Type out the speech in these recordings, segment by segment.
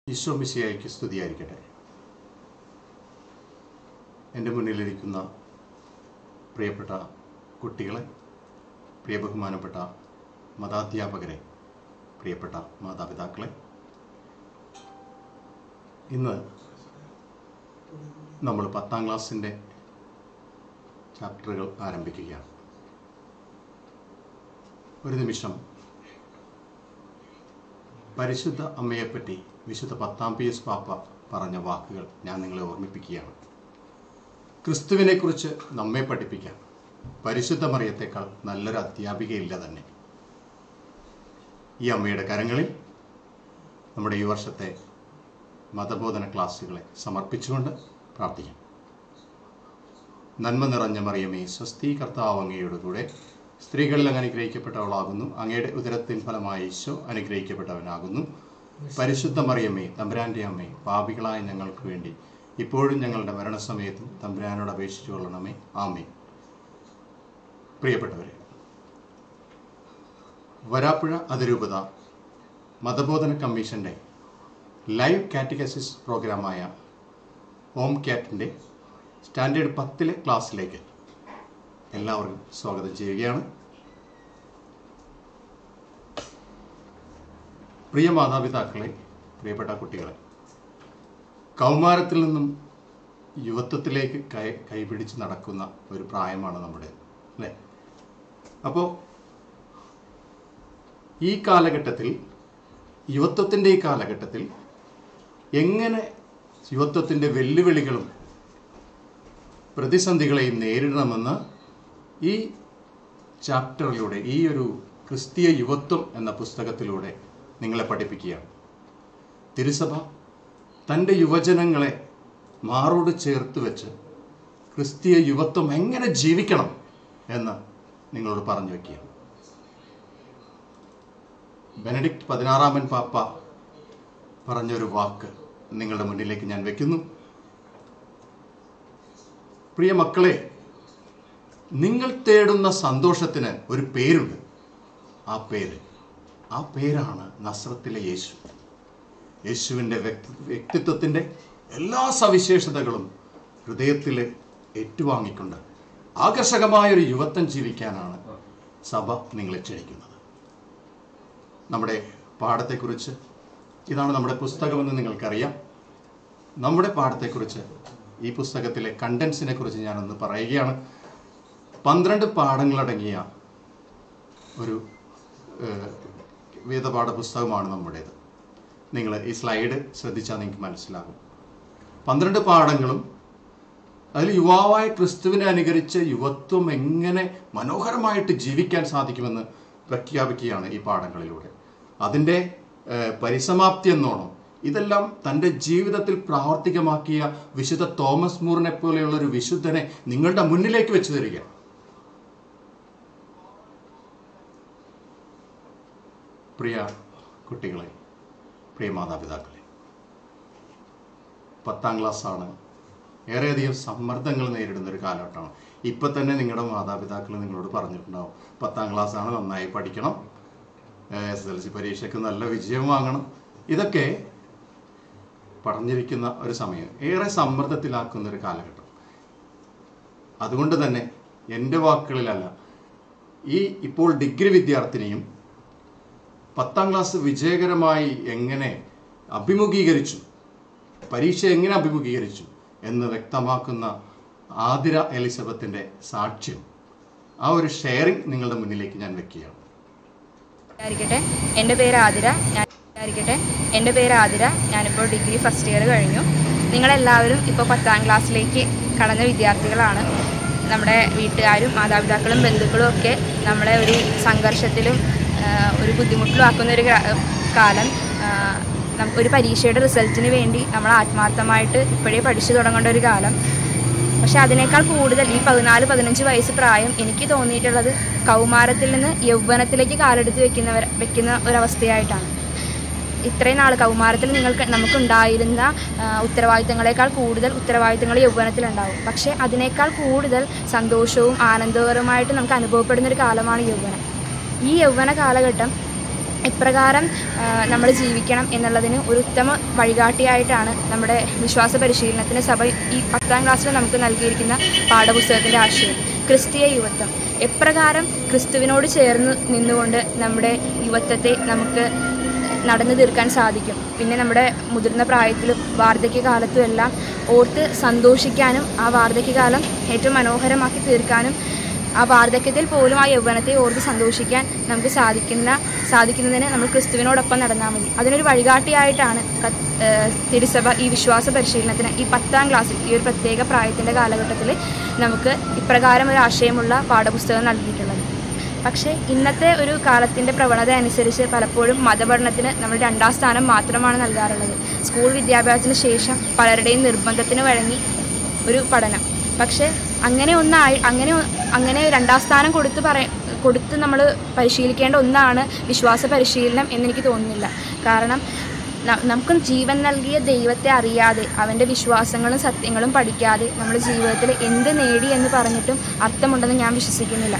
ഈശോ മിശിയായിക്ക് സ്തുതിയായിരിക്കട്ടെ എൻ്റെ മുന്നിലിരിക്കുന്ന പ്രിയപ്പെട്ട കുട്ടികളെ പ്രിയ ബഹുമാനപ്പെട്ട മതാധ്യാപകരെ പ്രിയപ്പെട്ട മാതാപിതാക്കളെ ഇന്ന് നമ്മൾ പത്താം ക്ലാസ്സിൻ്റെ ചാപ്റ്ററുകൾ ആരംഭിക്കുകയാണ് ഒരു നിമിഷം പരിശുദ്ധ അമ്മയെപ്പറ്റി വിശുദ്ധ പത്താം പി എസ് പാപ്പ പറഞ്ഞ വാക്കുകൾ ഞാൻ നിങ്ങളെ ഓർമ്മിപ്പിക്കുകയാണ് ക്രിസ്തുവിനെക്കുറിച്ച് നമ്മെ പഠിപ്പിക്കാൻ പരിശുദ്ധ മറിയത്തേക്കാൾ നല്ലൊരു അധ്യാപികയില്ല തന്നെ ഈ അമ്മയുടെ കരങ്ങളിൽ നമ്മുടെ ഈ വർഷത്തെ മതബോധന ക്ലാസ്സുകളെ സമർപ്പിച്ചുകൊണ്ട് പ്രാർത്ഥിക്കാം നന്മ നിറഞ്ഞ മറിയമേ സ്വസ്തി കർത്താവ് അങ്ങയുടെ കൂടെ സ്ത്രീകളിൽ അങ്ങ് അനുഗ്രഹിക്കപ്പെട്ടവളാകുന്നു അങ്ങയുടെ ഉദരത്തിൻ ഫലമായ ഈശോ അനുഗ്രഹിക്കപ്പെട്ടവനാകുന്നു പരിശുദ്ധ മറിയമ്മേ തമ്പുരാൻ്റെ അമ്മേ പാപികളായ ഞങ്ങൾക്ക് വേണ്ടി ഇപ്പോഴും ഞങ്ങളുടെ മരണസമയത്തും തമ്പുരാനോട് അപേക്ഷിച്ചു കൊള്ളണമേ ആമേ പ്രിയപ്പെട്ടവരെ വരാപ്പുഴ അതിരൂപത മതബോധന കമ്മീഷൻ്റെ ലൈവ് കാറ്റഗസിസ് പ്രോഗ്രാമായ ഓം ക്യാറ്റിൻ്റെ സ്റ്റാൻഡേർഡ് പത്തിലെ ക്ലാസ്സിലേക്ക് എല്ലാവർക്കും സ്വാഗതം ചെയ്യുകയാണ് പ്രിയ മാതാപിതാക്കളെ പ്രിയപ്പെട്ട കുട്ടികളെ കൗമാരത്തിൽ നിന്നും യുവത്വത്തിലേക്ക് കൈ കൈപിടിച്ച് നടക്കുന്ന ഒരു പ്രായമാണ് നമ്മുടെ അല്ലേ അപ്പോൾ ഈ കാലഘട്ടത്തിൽ യുവത്വത്തിൻ്റെ ഈ കാലഘട്ടത്തിൽ എങ്ങനെ യുവത്വത്തിൻ്റെ വെല്ലുവിളികളും പ്രതിസന്ധികളെയും നേരിടണമെന്ന് ഈ ചാപ്റ്ററിലൂടെ ഈ ഒരു ക്രിസ്തീയ യുവത്വം എന്ന പുസ്തകത്തിലൂടെ നിങ്ങളെ പഠിപ്പിക്കുകയാണ് തിരുസഭ തൻ്റെ യുവജനങ്ങളെ മാറോട് ചേർത്ത് വെച്ച് ക്രിസ്തീയ യുവത്വം എങ്ങനെ ജീവിക്കണം എന്ന് നിങ്ങളോട് പറഞ്ഞു വയ്ക്കുകയാണ് ബെനഡിക്റ്റ് പതിനാറാമൻ പാപ്പ പറഞ്ഞൊരു വാക്ക് നിങ്ങളുടെ മുന്നിലേക്ക് ഞാൻ വെക്കുന്നു പ്രിയ മക്കളെ നിങ്ങൾ തേടുന്ന സന്തോഷത്തിന് ഒരു പേരുണ്ട് ആ പേര് ആ പേരാണ് നസ്രത്തിലെ യേശു യേശുവിൻ്റെ വ്യക്തി വ്യക്തിത്വത്തിൻ്റെ എല്ലാ സവിശേഷതകളും ഹൃദയത്തിൽ ഏറ്റുവാങ്ങിക്കൊണ്ട് ആകർഷകമായൊരു യുവത്വം ജീവിക്കാനാണ് സഭ നിങ്ങളെ ക്ഷണിക്കുന്നത് നമ്മുടെ പാഠത്തെക്കുറിച്ച് ഇതാണ് നമ്മുടെ പുസ്തകമെന്ന് നിങ്ങൾക്കറിയാം നമ്മുടെ പാഠത്തെക്കുറിച്ച് ഈ പുസ്തകത്തിലെ കണ്ടൻസിനെ കുറിച്ച് ഞാനൊന്ന് പറയുകയാണ് പന്ത്രണ്ട് പാഠങ്ങളടങ്ങിയ ഒരു ഏഹ്, വേദപാഠ പുസ്തകമാണ് നമ്മുടേത് നിങ്ങൾ ഈ സ്ലൈഡ് ശ്രദ്ധിച്ചാൽ നിങ്ങൾക്ക് മനസ്സിലാകും പന്ത്രണ്ട് പാഠങ്ങളും അതിൽ യുവാവായ ക്രിസ്തുവിനെ അനുകരിച്ച് യുവത്വം എങ്ങനെ മനോഹരമായിട്ട് ജീവിക്കാൻ സാധിക്കുമെന്ന് പ്രഖ്യാപിക്കുകയാണ് ഈ പാഠങ്ങളിലൂടെ അതിൻ്റെ ഏഹ്, പരിസമാപ്തി എന്നോണം ഇതെല്ലാം തൻ്റെ ജീവിതത്തിൽ പ്രാവർത്തികമാക്കിയ വിശുദ്ധ തോമസ് മൂറിനെ പോലെയുള്ള ഒരു വിശുദ്ധനെ നിങ്ങളുടെ മുന്നിലേക്ക് വെച്ച് തരിക പ്രിയ കുട്ടികളെ പ്രിയ മാതാപിതാക്കളെ പത്താം ക്ലാസ്സാണ് ഏറെയധികം സമ്മർദ്ദങ്ങൾ നേരിടുന്ന ഒരു കാലഘട്ടമാണ് ഇപ്പം തന്നെ നിങ്ങളുടെ മാതാപിതാക്കൾ നിങ്ങളോട് പറഞ്ഞിട്ടുണ്ടാവും പത്താം ക്ലാസ്സാണ് നന്നായി പഠിക്കണം എസ് എൽ സി പരീക്ഷയ്ക്ക് നല്ല വിജയം വാങ്ങണം ഇതൊക്കെ പറഞ്ഞിരിക്കുന്ന ഒരു സമയം ഏറെ സമ്മർദ്ദത്തിലാക്കുന്ന ഒരു കാലഘട്ടം അതുകൊണ്ട് തന്നെ എൻ്റെ വാക്കുകളിലല്ല ഈ ഇപ്പോൾ ഡിഗ്രി വിദ്യാർത്ഥിനിയും പത്താം ക്ലാസ് വിജയകരമായി എങ്ങനെ അഭിമുഖീകരിച്ചു പരീക്ഷ എങ്ങനെ അഭിമുഖീകരിച്ചു എന്ന് വ്യക്തമാക്കുന്ന ആതിര എലിസബത്തിൻ്റെ സാക്ഷ്യം ആ ഒരു ഷെയറിംഗ് നിങ്ങളുടെ മുന്നിലേക്ക് ഞാൻ വെക്കുകയാണ് ആയിരിക്കട്ടെ എൻ്റെ പേര് ആതിര ഞാൻ ആയിരിക്കട്ടെ എൻ്റെ പേര് ആതിര ഞാനിപ്പോൾ ഡിഗ്രി ഫസ്റ്റ് ഇയർ കഴിഞ്ഞു നിങ്ങളെല്ലാവരും ഇപ്പോൾ പത്താം ക്ലാസ്സിലേക്ക് കടന്ന വിദ്യാർത്ഥികളാണ് നമ്മുടെ വീട്ടുകാരും മാതാപിതാക്കളും ബന്ധുക്കളും ഒക്കെ നമ്മളെ ഒരു സംഘർഷത്തിലും ആ, ഒരു ബുദ്ധിമുട്ടിലും ആക്കുന്ന ഒരു gra- കാലം ആ, നം- ഒരു പരീക്ഷയുടെ റിസൾട്ടിന് വേണ്ടി നമ്മൾ ആത്മാർത്ഥമായിട്ട് ഇപ്പോഴേ പഠിച്ചു തുടങ്ങേണ്ട ഒരു കാലം പക്ഷെ അതിനേക്കാൾ കൂടുതൽ ഈ പതിനാല് പതിനഞ്ച് വയസ്സ് പ്രായം എനിക്ക് തോന്നിയിട്ടുള്ളത് കൗമാരത്തിൽ നിന്ന് യൗവനത്തിലേക്ക് കാലെടുത്ത് വെക്കുന്നവർ വെക്കുന്ന ഒരവസ്ഥയായിട്ടാണ് ഇത്രയും നാൾ കൗമാരത്തിൽ നിങ്ങൾക്ക് നമുക്കുണ്ടായിരുന്ന ആ, ഉത്തരവാദിത്തങ്ങളെക്കാൾ കൂടുതൽ ഉത്തരവാദിത്തങ്ങൾ യൗവനത്തിലുണ്ടാവും പക്ഷേ അതിനേക്കാൾ കൂടുതൽ സന്തോഷവും ആനന്ദകരവുമായിട്ട് നമുക്ക് അനുഭവപ്പെടുന്ന ഒരു കാലമാണ് യൗവനം ഈ യൗവന കാലഘട്ടം ഇപ്രകാരം നമ്മൾ ജീവിക്കണം എന്നുള്ളതിന് ഒരു ഉത്തമ വഴികാട്ടിയായിട്ടാണ് നമ്മുടെ വിശ്വാസ പരിശീലനത്തിന് സഭ ഈ പത്താം ക്ലാസ്സിൽ നമുക്ക് നൽകിയിരിക്കുന്ന പാഠപുസ്തകത്തിൻ്റെ ആശയം ക്രിസ്തീയ യുവത്വം എപ്രകാരം ക്രിസ്തുവിനോട് ചേർന്ന് നിന്നുകൊണ്ട് നമ്മുടെ യുവത്വത്തെ നമുക്ക് നടന്നു തീർക്കാൻ സാധിക്കും പിന്നെ നമ്മുടെ മുതിർന്ന പ്രായത്തിലും വാർദ്ധക്യകാലത്തും എല്ലാം ഓർത്ത് സന്തോഷിക്കാനും ആ വാർദ്ധക്യകാലം ഏറ്റവും മനോഹരമാക്കി തീർക്കാനും ആ വാർദ്ധക്യത്തിൽ പോലും ആ യൗവനത്തെ ഓർത്ത് സന്തോഷിക്കാൻ നമുക്ക് സാധിക്കുന്ന സാധിക്കുന്നതിന് നമ്മൾ ക്രിസ്തുവിനോടൊപ്പം നടന്നാൽ മതി അതിനൊരു വഴികാട്ടിയായിട്ടാണ് ക- ഏഹ് തിരുസഭ ഈ വിശ്വാസ പരിശീലനത്തിന് ഈ പത്താം ക്ലാസ്സിൽ ഈ ഒരു പ്രത്യേക പ്രായത്തിൻ്റെ കാലഘട്ടത്തിൽ നമുക്ക് ഇപ്രകാരം ഒരു ആശയമുള്ള പാഠപുസ്തകം നൽകിയിട്ടുള്ളത് പക്ഷേ ഇന്നത്തെ ഒരു കാലത്തിൻ്റെ പ്രവണത അനുസരിച്ച് പലപ്പോഴും മതപഠനത്തിന് നമ്മൾ രണ്ടാം സ്ഥാനം മാത്രമാണ് നൽകാറുള്ളത് സ്കൂൾ വിദ്യാഭ്യാസത്തിന് ശേഷം പലരുടെയും നിർബന്ധത്തിന് വഴങ്ങി ഒരു പഠനം പക്ഷേ അങ്ങനെ ഒന്നായി അങ്ങനെ ഒ- അങ്ങനെ രണ്ടാം സ്ഥാനം കൊടുത്ത് പറ കൊടുത്ത് നമ്മൾ പരിശീലിക്കേണ്ട ഒന്നാണ് വിശ്വാസ പരിശീലനം എന്നെനിക്ക് തോന്നുന്നില്ല കാരണം ന- നമുക്ക് ജീവൻ നൽകിയ ദൈവത്തെ അറിയാതെ അവൻ്റെ വിശ്വാസങ്ങളും സത്യങ്ങളും പഠിക്കാതെ നമ്മുടെ ജീവിതത്തിൽ എന്ത് നേടി എന്ന് പറഞ്ഞിട്ടും അർത്ഥമുണ്ടെന്ന് ഞാൻ വിശ്വസിക്കുന്നില്ല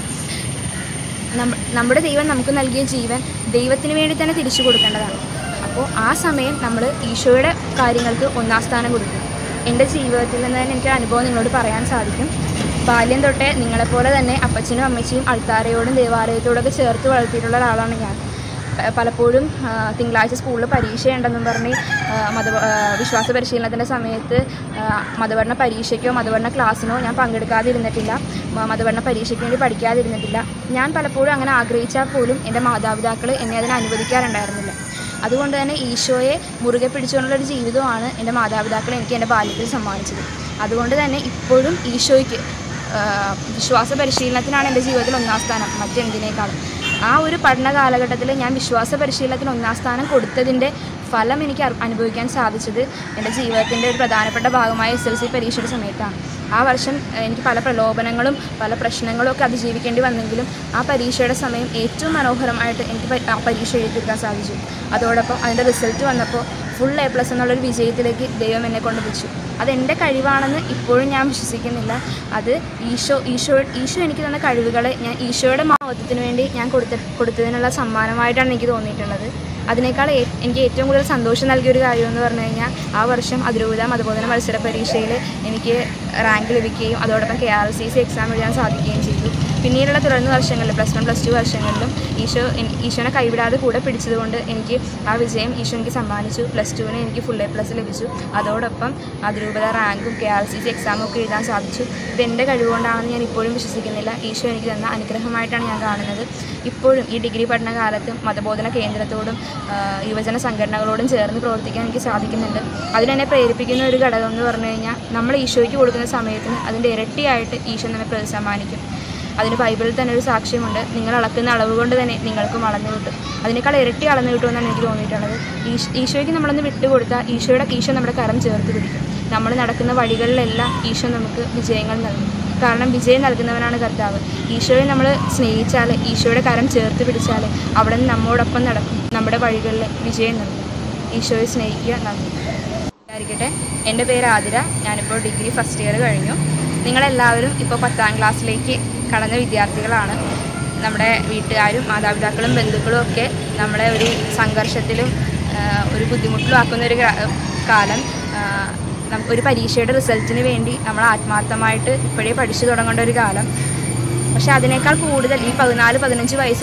നമ്മ- നമ്മുടെ ദൈവം നമുക്ക് നൽകിയ ജീവൻ ദൈവത്തിന് വേണ്ടി തന്നെ തിരിച്ചു കൊടുക്കേണ്ടതാണ് അപ്പോൾ ആ സമയം നമ്മൾ ഈശോയുടെ കാര്യങ്ങൾക്ക് ഒന്നാം സ്ഥാനം കൊടുക്കും എൻ്റെ ജീവിതത്തിൽ നിന്ന് തന്നെ എനിക്ക് അനുഭവം നിങ്ങളോട് പറയാൻ സാധിക്കും ബാല്യം തൊട്ടേ നിങ്ങളെപ്പോലെ തന്നെ അപ്പച്ചനും അമ്മച്ചിയും അൾത്താരയോടും ദേവാലയത്തോടൊക്കെ ചേർത്ത് വളർത്തിയിട്ടുള്ള ഒരാളാണ് ഞാൻ പ- പലപ്പോഴും ആ, തിങ്കളാഴ്ച സ്കൂളിൽ പരീക്ഷയുണ്ടെന്നും പറഞ്ഞ് ആ, മത ആ, വിശ്വാസ പരിശീലനത്തിൻ്റെ സമയത്ത് ആ, മതപഠന പരീക്ഷയ്ക്കോ മതപഠന ക്ലാസ്സിനോ ഞാൻ പങ്കെടുക്കാതിരുന്നിട്ടില്ല മ- മതപഠന പരീക്ഷയ്ക്ക് വേണ്ടി പഠിക്കാതിരുന്നിട്ടില്ല ഞാൻ പലപ്പോഴും അങ്ങനെ ആഗ്രഹിച്ചാൽ പോലും എൻ്റെ മാതാപിതാക്കൾ എന്നെ അതിന് അനുവദിക്കാറുണ്ടായിരുന്നില്ല അതുകൊണ്ട് തന്നെ ഈശോയെ മുറുകെ പിടിച്ചുകൊണ്ടുള്ളൊരു ജീവിതമാണ് എൻ്റെ മാതാപിതാക്കൾ എനിക്ക് എൻ്റെ ബാല്യത്തിൽ സമ്മാനിച്ചത് അതുകൊണ്ട് തന്നെ ഇപ്പോഴും ഈശോയ്ക്ക് ആ, വിശ്വാസ പരിശീലനത്തിനാണ് എൻ്റെ ജീവിതത്തിൽ ഒന്നാം സ്ഥാനം മറ്റെന്തിനേക്കാളും ആ ഒരു പഠന കാലഘട്ടത്തിൽ ഞാൻ വിശ്വാസ പരിശീലനത്തിന് ഒന്നാം സ്ഥാനം കൊടുത്തതിൻ്റെ ഫലം എനിക്ക് അർ- അനുഭവിക്കാൻ സാധിച്ചത് എൻ്റെ ജീവിതത്തിൻ്റെ ഒരു പ്രധാനപ്പെട്ട ഭാഗമായ എസ് എൽ സി പരീക്ഷയുടെ സമയത്താണ് ആ വർഷം ഏഹ്, എനിക്ക് പല പ്രലോഭനങ്ങളും പല പ്രശ്നങ്ങളും ഒക്കെ അതിജീവിക്കേണ്ടി വന്നെങ്കിലും ആ പരീക്ഷയുടെ സമയം ഏറ്റവും മനോഹരമായിട്ട് എനിക്ക് പ- ആ പരീക്ഷ എഴുതിയെടുക്കാൻ സാധിച്ചു അതോടൊപ്പം അതിൻ്റെ റിസൾട്ട് വന്നപ്പോൾ ഫുൾ എ പ്ലസ് എന്നുള്ളൊരു വിജയത്തിലേക്ക് ദൈവം എന്നെ കൊണ്ടുപിടിച്ചു അതെൻ്റെ കഴിവാണെന്ന് ഇപ്പോഴും ഞാൻ വിശ്വസിക്കുന്നില്ല അത് ഈശോ ഈശോ ഈശോ എനിക്ക് തന്ന കഴിവുകളെ ഞാൻ ഈശോയുടെ മഹത്വത്തിന് വേണ്ടി ഞാൻ കൊടുത്ത കൊടുത്തതിനുള്ള സമ്മാനമായിട്ടാണ് എനിക്ക് തോന്നിയിട്ടുള്ളത് അതിനേക്കാൾ ഏ- എനിക്ക് ഏറ്റവും കൂടുതൽ സന്തോഷം നൽകിയ ഒരു കാര്യം എന്ന് പറഞ്ഞു കഴിഞ്ഞാൽ ആ വർഷം അതിരൂപത മതബോധന മത്സര പരീക്ഷയിൽ എനിക്ക് റാങ്ക് ലഭിക്കുകയും അതോടൊപ്പം K R C C exam എഴുതാൻ സാധിക്കുകയും ചെയ്തു പിന്നീടുള്ള തുടർന്ന് വർഷങ്ങളിൽ പ്ലസ് വൺ പ്ലസ് ടു വർഷങ്ങളിലും ഈശോ എൻ- ഈശോനെ കൈവിടാതെ കൂടെ പിടിച്ചതുകൊണ്ട് എനിക്ക് ആ വിജയം ഈശോ എനിക്ക് സമ്മാനിച്ചു പ്ലസ് ടുവിന് എനിക്ക് ഫുൾ എ പ്ലസ് ലഭിച്ചു അതോടൊപ്പം അതിരൂപത റാങ്കും കെ ആർ സി സി എക്സാമും ഒക്കെ എഴുതാൻ സാധിച്ചു ഇതെൻ്റെ കഴിവുകൊണ്ടാണെന്ന് ഞാൻ ഇപ്പോഴും വിശ്വസിക്കുന്നില്ല ഈശോ എനിക്ക് തന്ന അനുഗ്രഹമായിട്ടാണ് ഞാൻ കാണുന്നത് ഇപ്പോഴും ഈ ഡിഗ്രി പഠനകാലത്തും മതബോധന കേന്ദ്രത്തോടും ആ, യുവജന സംഘടനകളോടും ചേർന്ന് പ്രവർത്തിക്കാൻ എനിക്ക് സാധിക്കുന്നുണ്ട് അതിനെന്നെ പ്രേരിപ്പിക്കുന്ന ഒരു ഘടകം എന്ന് പറഞ്ഞു കഴിഞ്ഞാൽ നമ്മൾ ഈശോയ്ക്ക് കൊടുക്കുന്ന സമയത്തിന് അതിൻ്റെ ഇരട്ടിയായിട്ട് ഈശോ നമ്മെ പ്രതി സമ്മാനിക്കും അതിന് ബൈബിളിൽ തന്നെ ഒരു സാക്ഷ്യമുണ്ട് നിങ്ങൾ അളക്കുന്ന അളവ് കൊണ്ട് തന്നെ നിങ്ങൾക്കും അളന്നു കിട്ടും അതിനേക്കാൾ ഇരട്ടി അളന്നു കിട്ടുമെന്നാണ് എനിക്ക് തോന്നിയിട്ടുള്ളത് ഈശ് ഈശോയ്ക്ക് നമ്മളൊന്ന് വിട്ടുകൊടുത്താൽ ഈശോയുടെ ഈശോ നമ്മുടെ കരം ചേർത്ത് പിടിക്കും നമ്മൾ നടക്കുന്ന വഴികളിലെല്ലാം ഈശോ നമുക്ക് വിജയങ്ങൾ നൽകും കാരണം വിജയം നൽകുന്നവനാണ് കർത്താവ് ഈശോയെ നമ്മൾ സ്നേഹിച്ചാൽ ഈശോയുടെ കരം ചേർത്ത് പിടിച്ചാൽ അവിടെ നിന്ന് നമ്മോടൊപ്പം നടക്കും നമ്മുടെ വഴികളിൽ വിജയം നൽകും ഈശോയെ സ്നേഹിക്കുക നന്ദി ആയിരിക്കട്ടെ എൻ്റെ പേര് ആതിര ഞാനിപ്പോൾ ഡിഗ്രി ഫസ്റ്റ് ഇയർ കഴിഞ്ഞു നിങ്ങളെല്ലാവരും ഇപ്പോൾ പത്താം ക്ലാസ്സിലേക്ക് കടന്ന വിദ്യാർത്ഥികളാണ് നമ്മുടെ വീട്ടുകാരും മാതാപിതാക്കളും ബന്ധുക്കളും ഒക്കെ നമ്മളെ ഒരു സംഘർഷത്തിലും ആ, ഒരു ബുദ്ധിമുട്ടിലും ആക്കുന്ന ഒരു gra- കാലം ആ, നം- ഒരു പരീക്ഷയുടെ റിസൾട്ടിന് വേണ്ടി നമ്മൾ ആത്മാർത്ഥമായിട്ട് ഇപ്പോഴേ പഠിച്ചു തുടങ്ങേണ്ട ഒരു കാലം പക്ഷെ അതിനേക്കാൾ കൂടുതൽ ഈ പതിനാല് പതിനഞ്ച് വയസ്സ്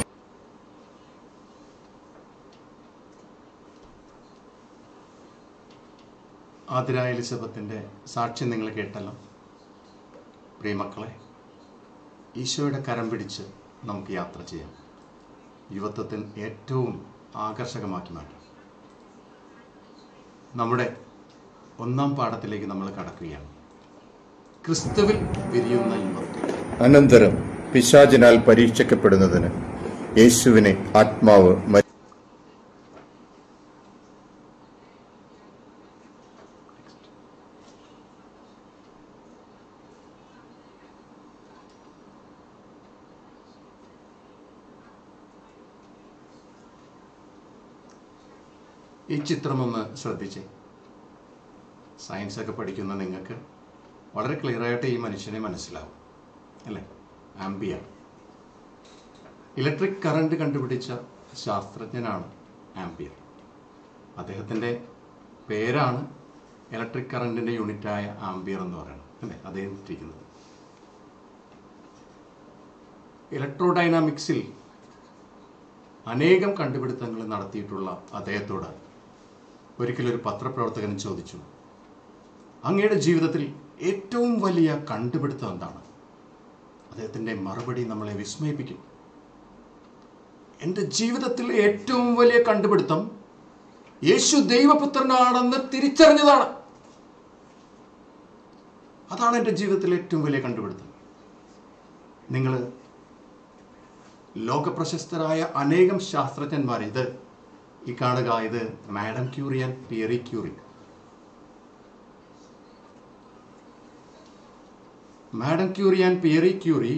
ആതിര എലിസബത്തിൻ്റെ സാക്ഷ്യം നിങ്ങൾ കേട്ടല്ലോ പ്രിയമക്കളെ ഈശോയുടെ കരം പിടിച്ച് നമുക്ക് യാത്ര ചെയ്യാം യുവത്വത്തിൽ ഏറ്റവും ആകർഷകമാക്കി മാറ്റാം നമ്മുടെ ഒന്നാം പാഠത്തിലേക്ക് നമ്മൾ കടക്കുകയാണ് ക്രിസ്തുവിൽ വിരിയുന്ന യുവത്വം അനന്തരം പിശാചിനാൽ പരീക്ഷിക്കപ്പെടുന്നതിന് യേശുവിനെ ആത്മാവ് മ- ഈ ചിത്രം ഒന്ന് ശ്രദ്ധിച്ചേ സയൻസ് ഒക്കെ പഠിക്കുന്ന നിങ്ങൾക്ക് വളരെ ക്ലിയർ ആയിട്ട് ഈ മനുഷ്യനെ മനസ്സിലാവും അല്ലേ ആംബിയ ഇലക്ട്രിക് കറണ്ട് കണ്ടുപിടിച്ച ശാസ്ത്രജ്ഞനാണ് ആംപിയർ അദ്ദേഹത്തിൻ്റെ പേരാണ് ഇലക്ട്രിക് കറണ്ടിൻ്റെ യൂണിറ്റായ ആംപിയർ എന്ന് പറയുന്നത് അല്ലേ അദ്ദേഹം ഇരിക്കുന്നത് ഇലക്ട്രോഡൈനാമിക്സിൽ അനേകം കണ്ടുപിടുത്തങ്ങൾ നടത്തിയിട്ടുള്ള അദ്ദേഹത്തോട് ഒരിക്കലൊരു പത്രപ്രവർത്തകൻ ചോദിച്ചു അങ്ങയുടെ ജീവിതത്തിൽ ഏറ്റവും വലിയ കണ്ടുപിടുത്തം എന്താണ് അദ്ദേഹത്തിൻ്റെ മറുപടി നമ്മളെ വിസ്മയിപ്പിക്കും എൻ്റെ ജീവിതത്തിൽ ഏറ്റവും വലിയ കണ്ടുപിടുത്തം യേശു ദൈവപുത്രനാണെന്ന് തിരിച്ചറിഞ്ഞതാണ് അതാണ് എൻ്റെ ജീവിതത്തിലെ ഏറ്റവും വലിയ കണ്ടുപിടുത്തം നിങ്ങൾ ലോകപ്രശസ്തരായ അനേകം ശാസ്ത്രജ്ഞന്മാർ ഇത് ഈ കാണുക ഇത് madam Curie and Pierre Curie madam Curie and Pierre Curie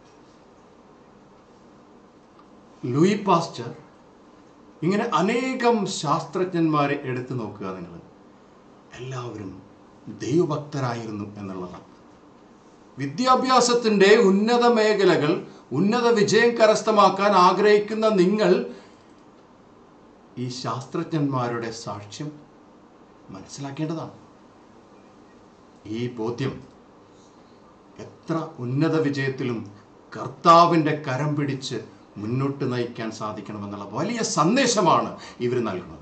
Louis Pasteur ഇങ്ങനെ അനേകം ശാസ്ത്രജ്ഞന്മാരെ എടുത്തു നോക്കുക നിങ്ങൾ എല്ലാവരും ദൈവഭക്തരായിരുന്നു എന്നുള്ളതാണ് വിദ്യാഭ്യാസത്തിൻ്റെ ഉന്നത മേഖലകൾ ഉന്നത വിജയം കരസ്ഥമാക്കാൻ ആഗ്രഹിക്കുന്ന നിങ്ങൾ ഈ ശാസ്ത്രജ്ഞന്മാരുടെ സാക്ഷ്യം മനസ്സിലാക്കേണ്ടതാണ് ഈ ബോധ്യം എത്ര ഉന്നത വിജയത്തിലും കർത്താവിൻ്റെ കരം പിടിച്ച് മുന്നോട്ട് നയിക്കാൻ സാധിക്കണമെന്നുള്ള വലിയ സന്ദേശമാണ് ഇവർ നൽകുന്നത്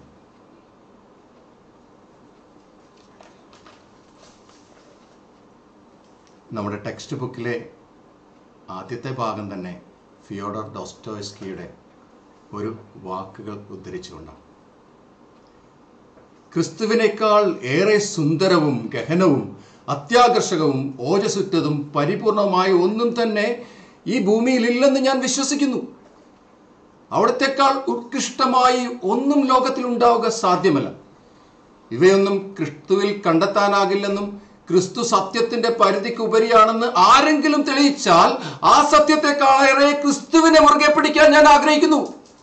നമ്മുടെ ടെക്സ്റ്റ് ബുക്കിലെ ആദ്യത്തെ ഭാഗം തന്നെ ഫിയോഡർ ഡോസ്റ്റോസ്കിയുടെ ഒരു വാക്കുകൾ ഉദ്ധരിച്ചുകൊണ്ടാണ് ക്രിസ്തുവിനേക്കാൾ ഏറെ സുന്ദരവും ഗഹനവും അത്യാകർഷകവും ഓജസുറ്റതും പരിപൂർണമായ ഒന്നും തന്നെ ഈ ഭൂമിയിലില്ലെന്ന് ഞാൻ വിശ്വസിക്കുന്നു അവിടത്തെക്കാൾ ഉത്കൃഷ്ടമായി ഒന്നും ലോകത്തിൽ ഉണ്ടാവുക സാധ്യമല്ല ഇവയൊന്നും ക്രിസ്തുവിൽ കണ്ടെത്താനാകില്ലെന്നും ക്രിസ്തു സത്യത്തിന്റെ പരിധിക്ക് ഉപരിയാണെന്ന് ആരെങ്കിലും തെളിയിച്ചാൽ ആ സത്യത്തെക്കാളേറെ ക്രിസ്തുവിനെ മുറുകെ പിടിക്കാൻ ഞാൻ ആഗ്രഹിക്കുന്നു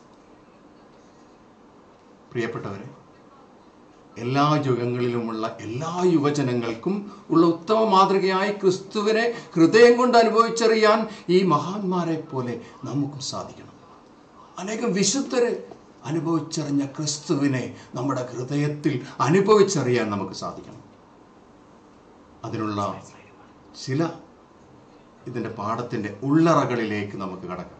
പ്രിയപ്പെട്ടവരെ എല്ലാ യുഗങ്ങളിലുമുള്ള എല്ലാ യുവജനങ്ങൾക്കും ഉള്ള ഉത്തമ മാതൃകയായി ക്രിസ്തുവിനെ ഹൃദയം കൊണ്ട് അനുഭവിച്ചറിയാൻ ഈ മഹാന്മാരെ പോലെ നമുക്കും സാധിക്കണം അനേകം വിശുദ്ധരെ അനുഭവിച്ചറിഞ്ഞ ക്രിസ്തുവിനെ നമ്മുടെ ഹൃദയത്തിൽ അനുഭവിച്ചറിയാൻ നമുക്ക് സാധിക്കണം അതിനുള്ള ചില ഇതിൻ്റെ പാഠത്തിൻ്റെ ഉള്ളറകളിലേക്ക് നമുക്ക് കടക്കാം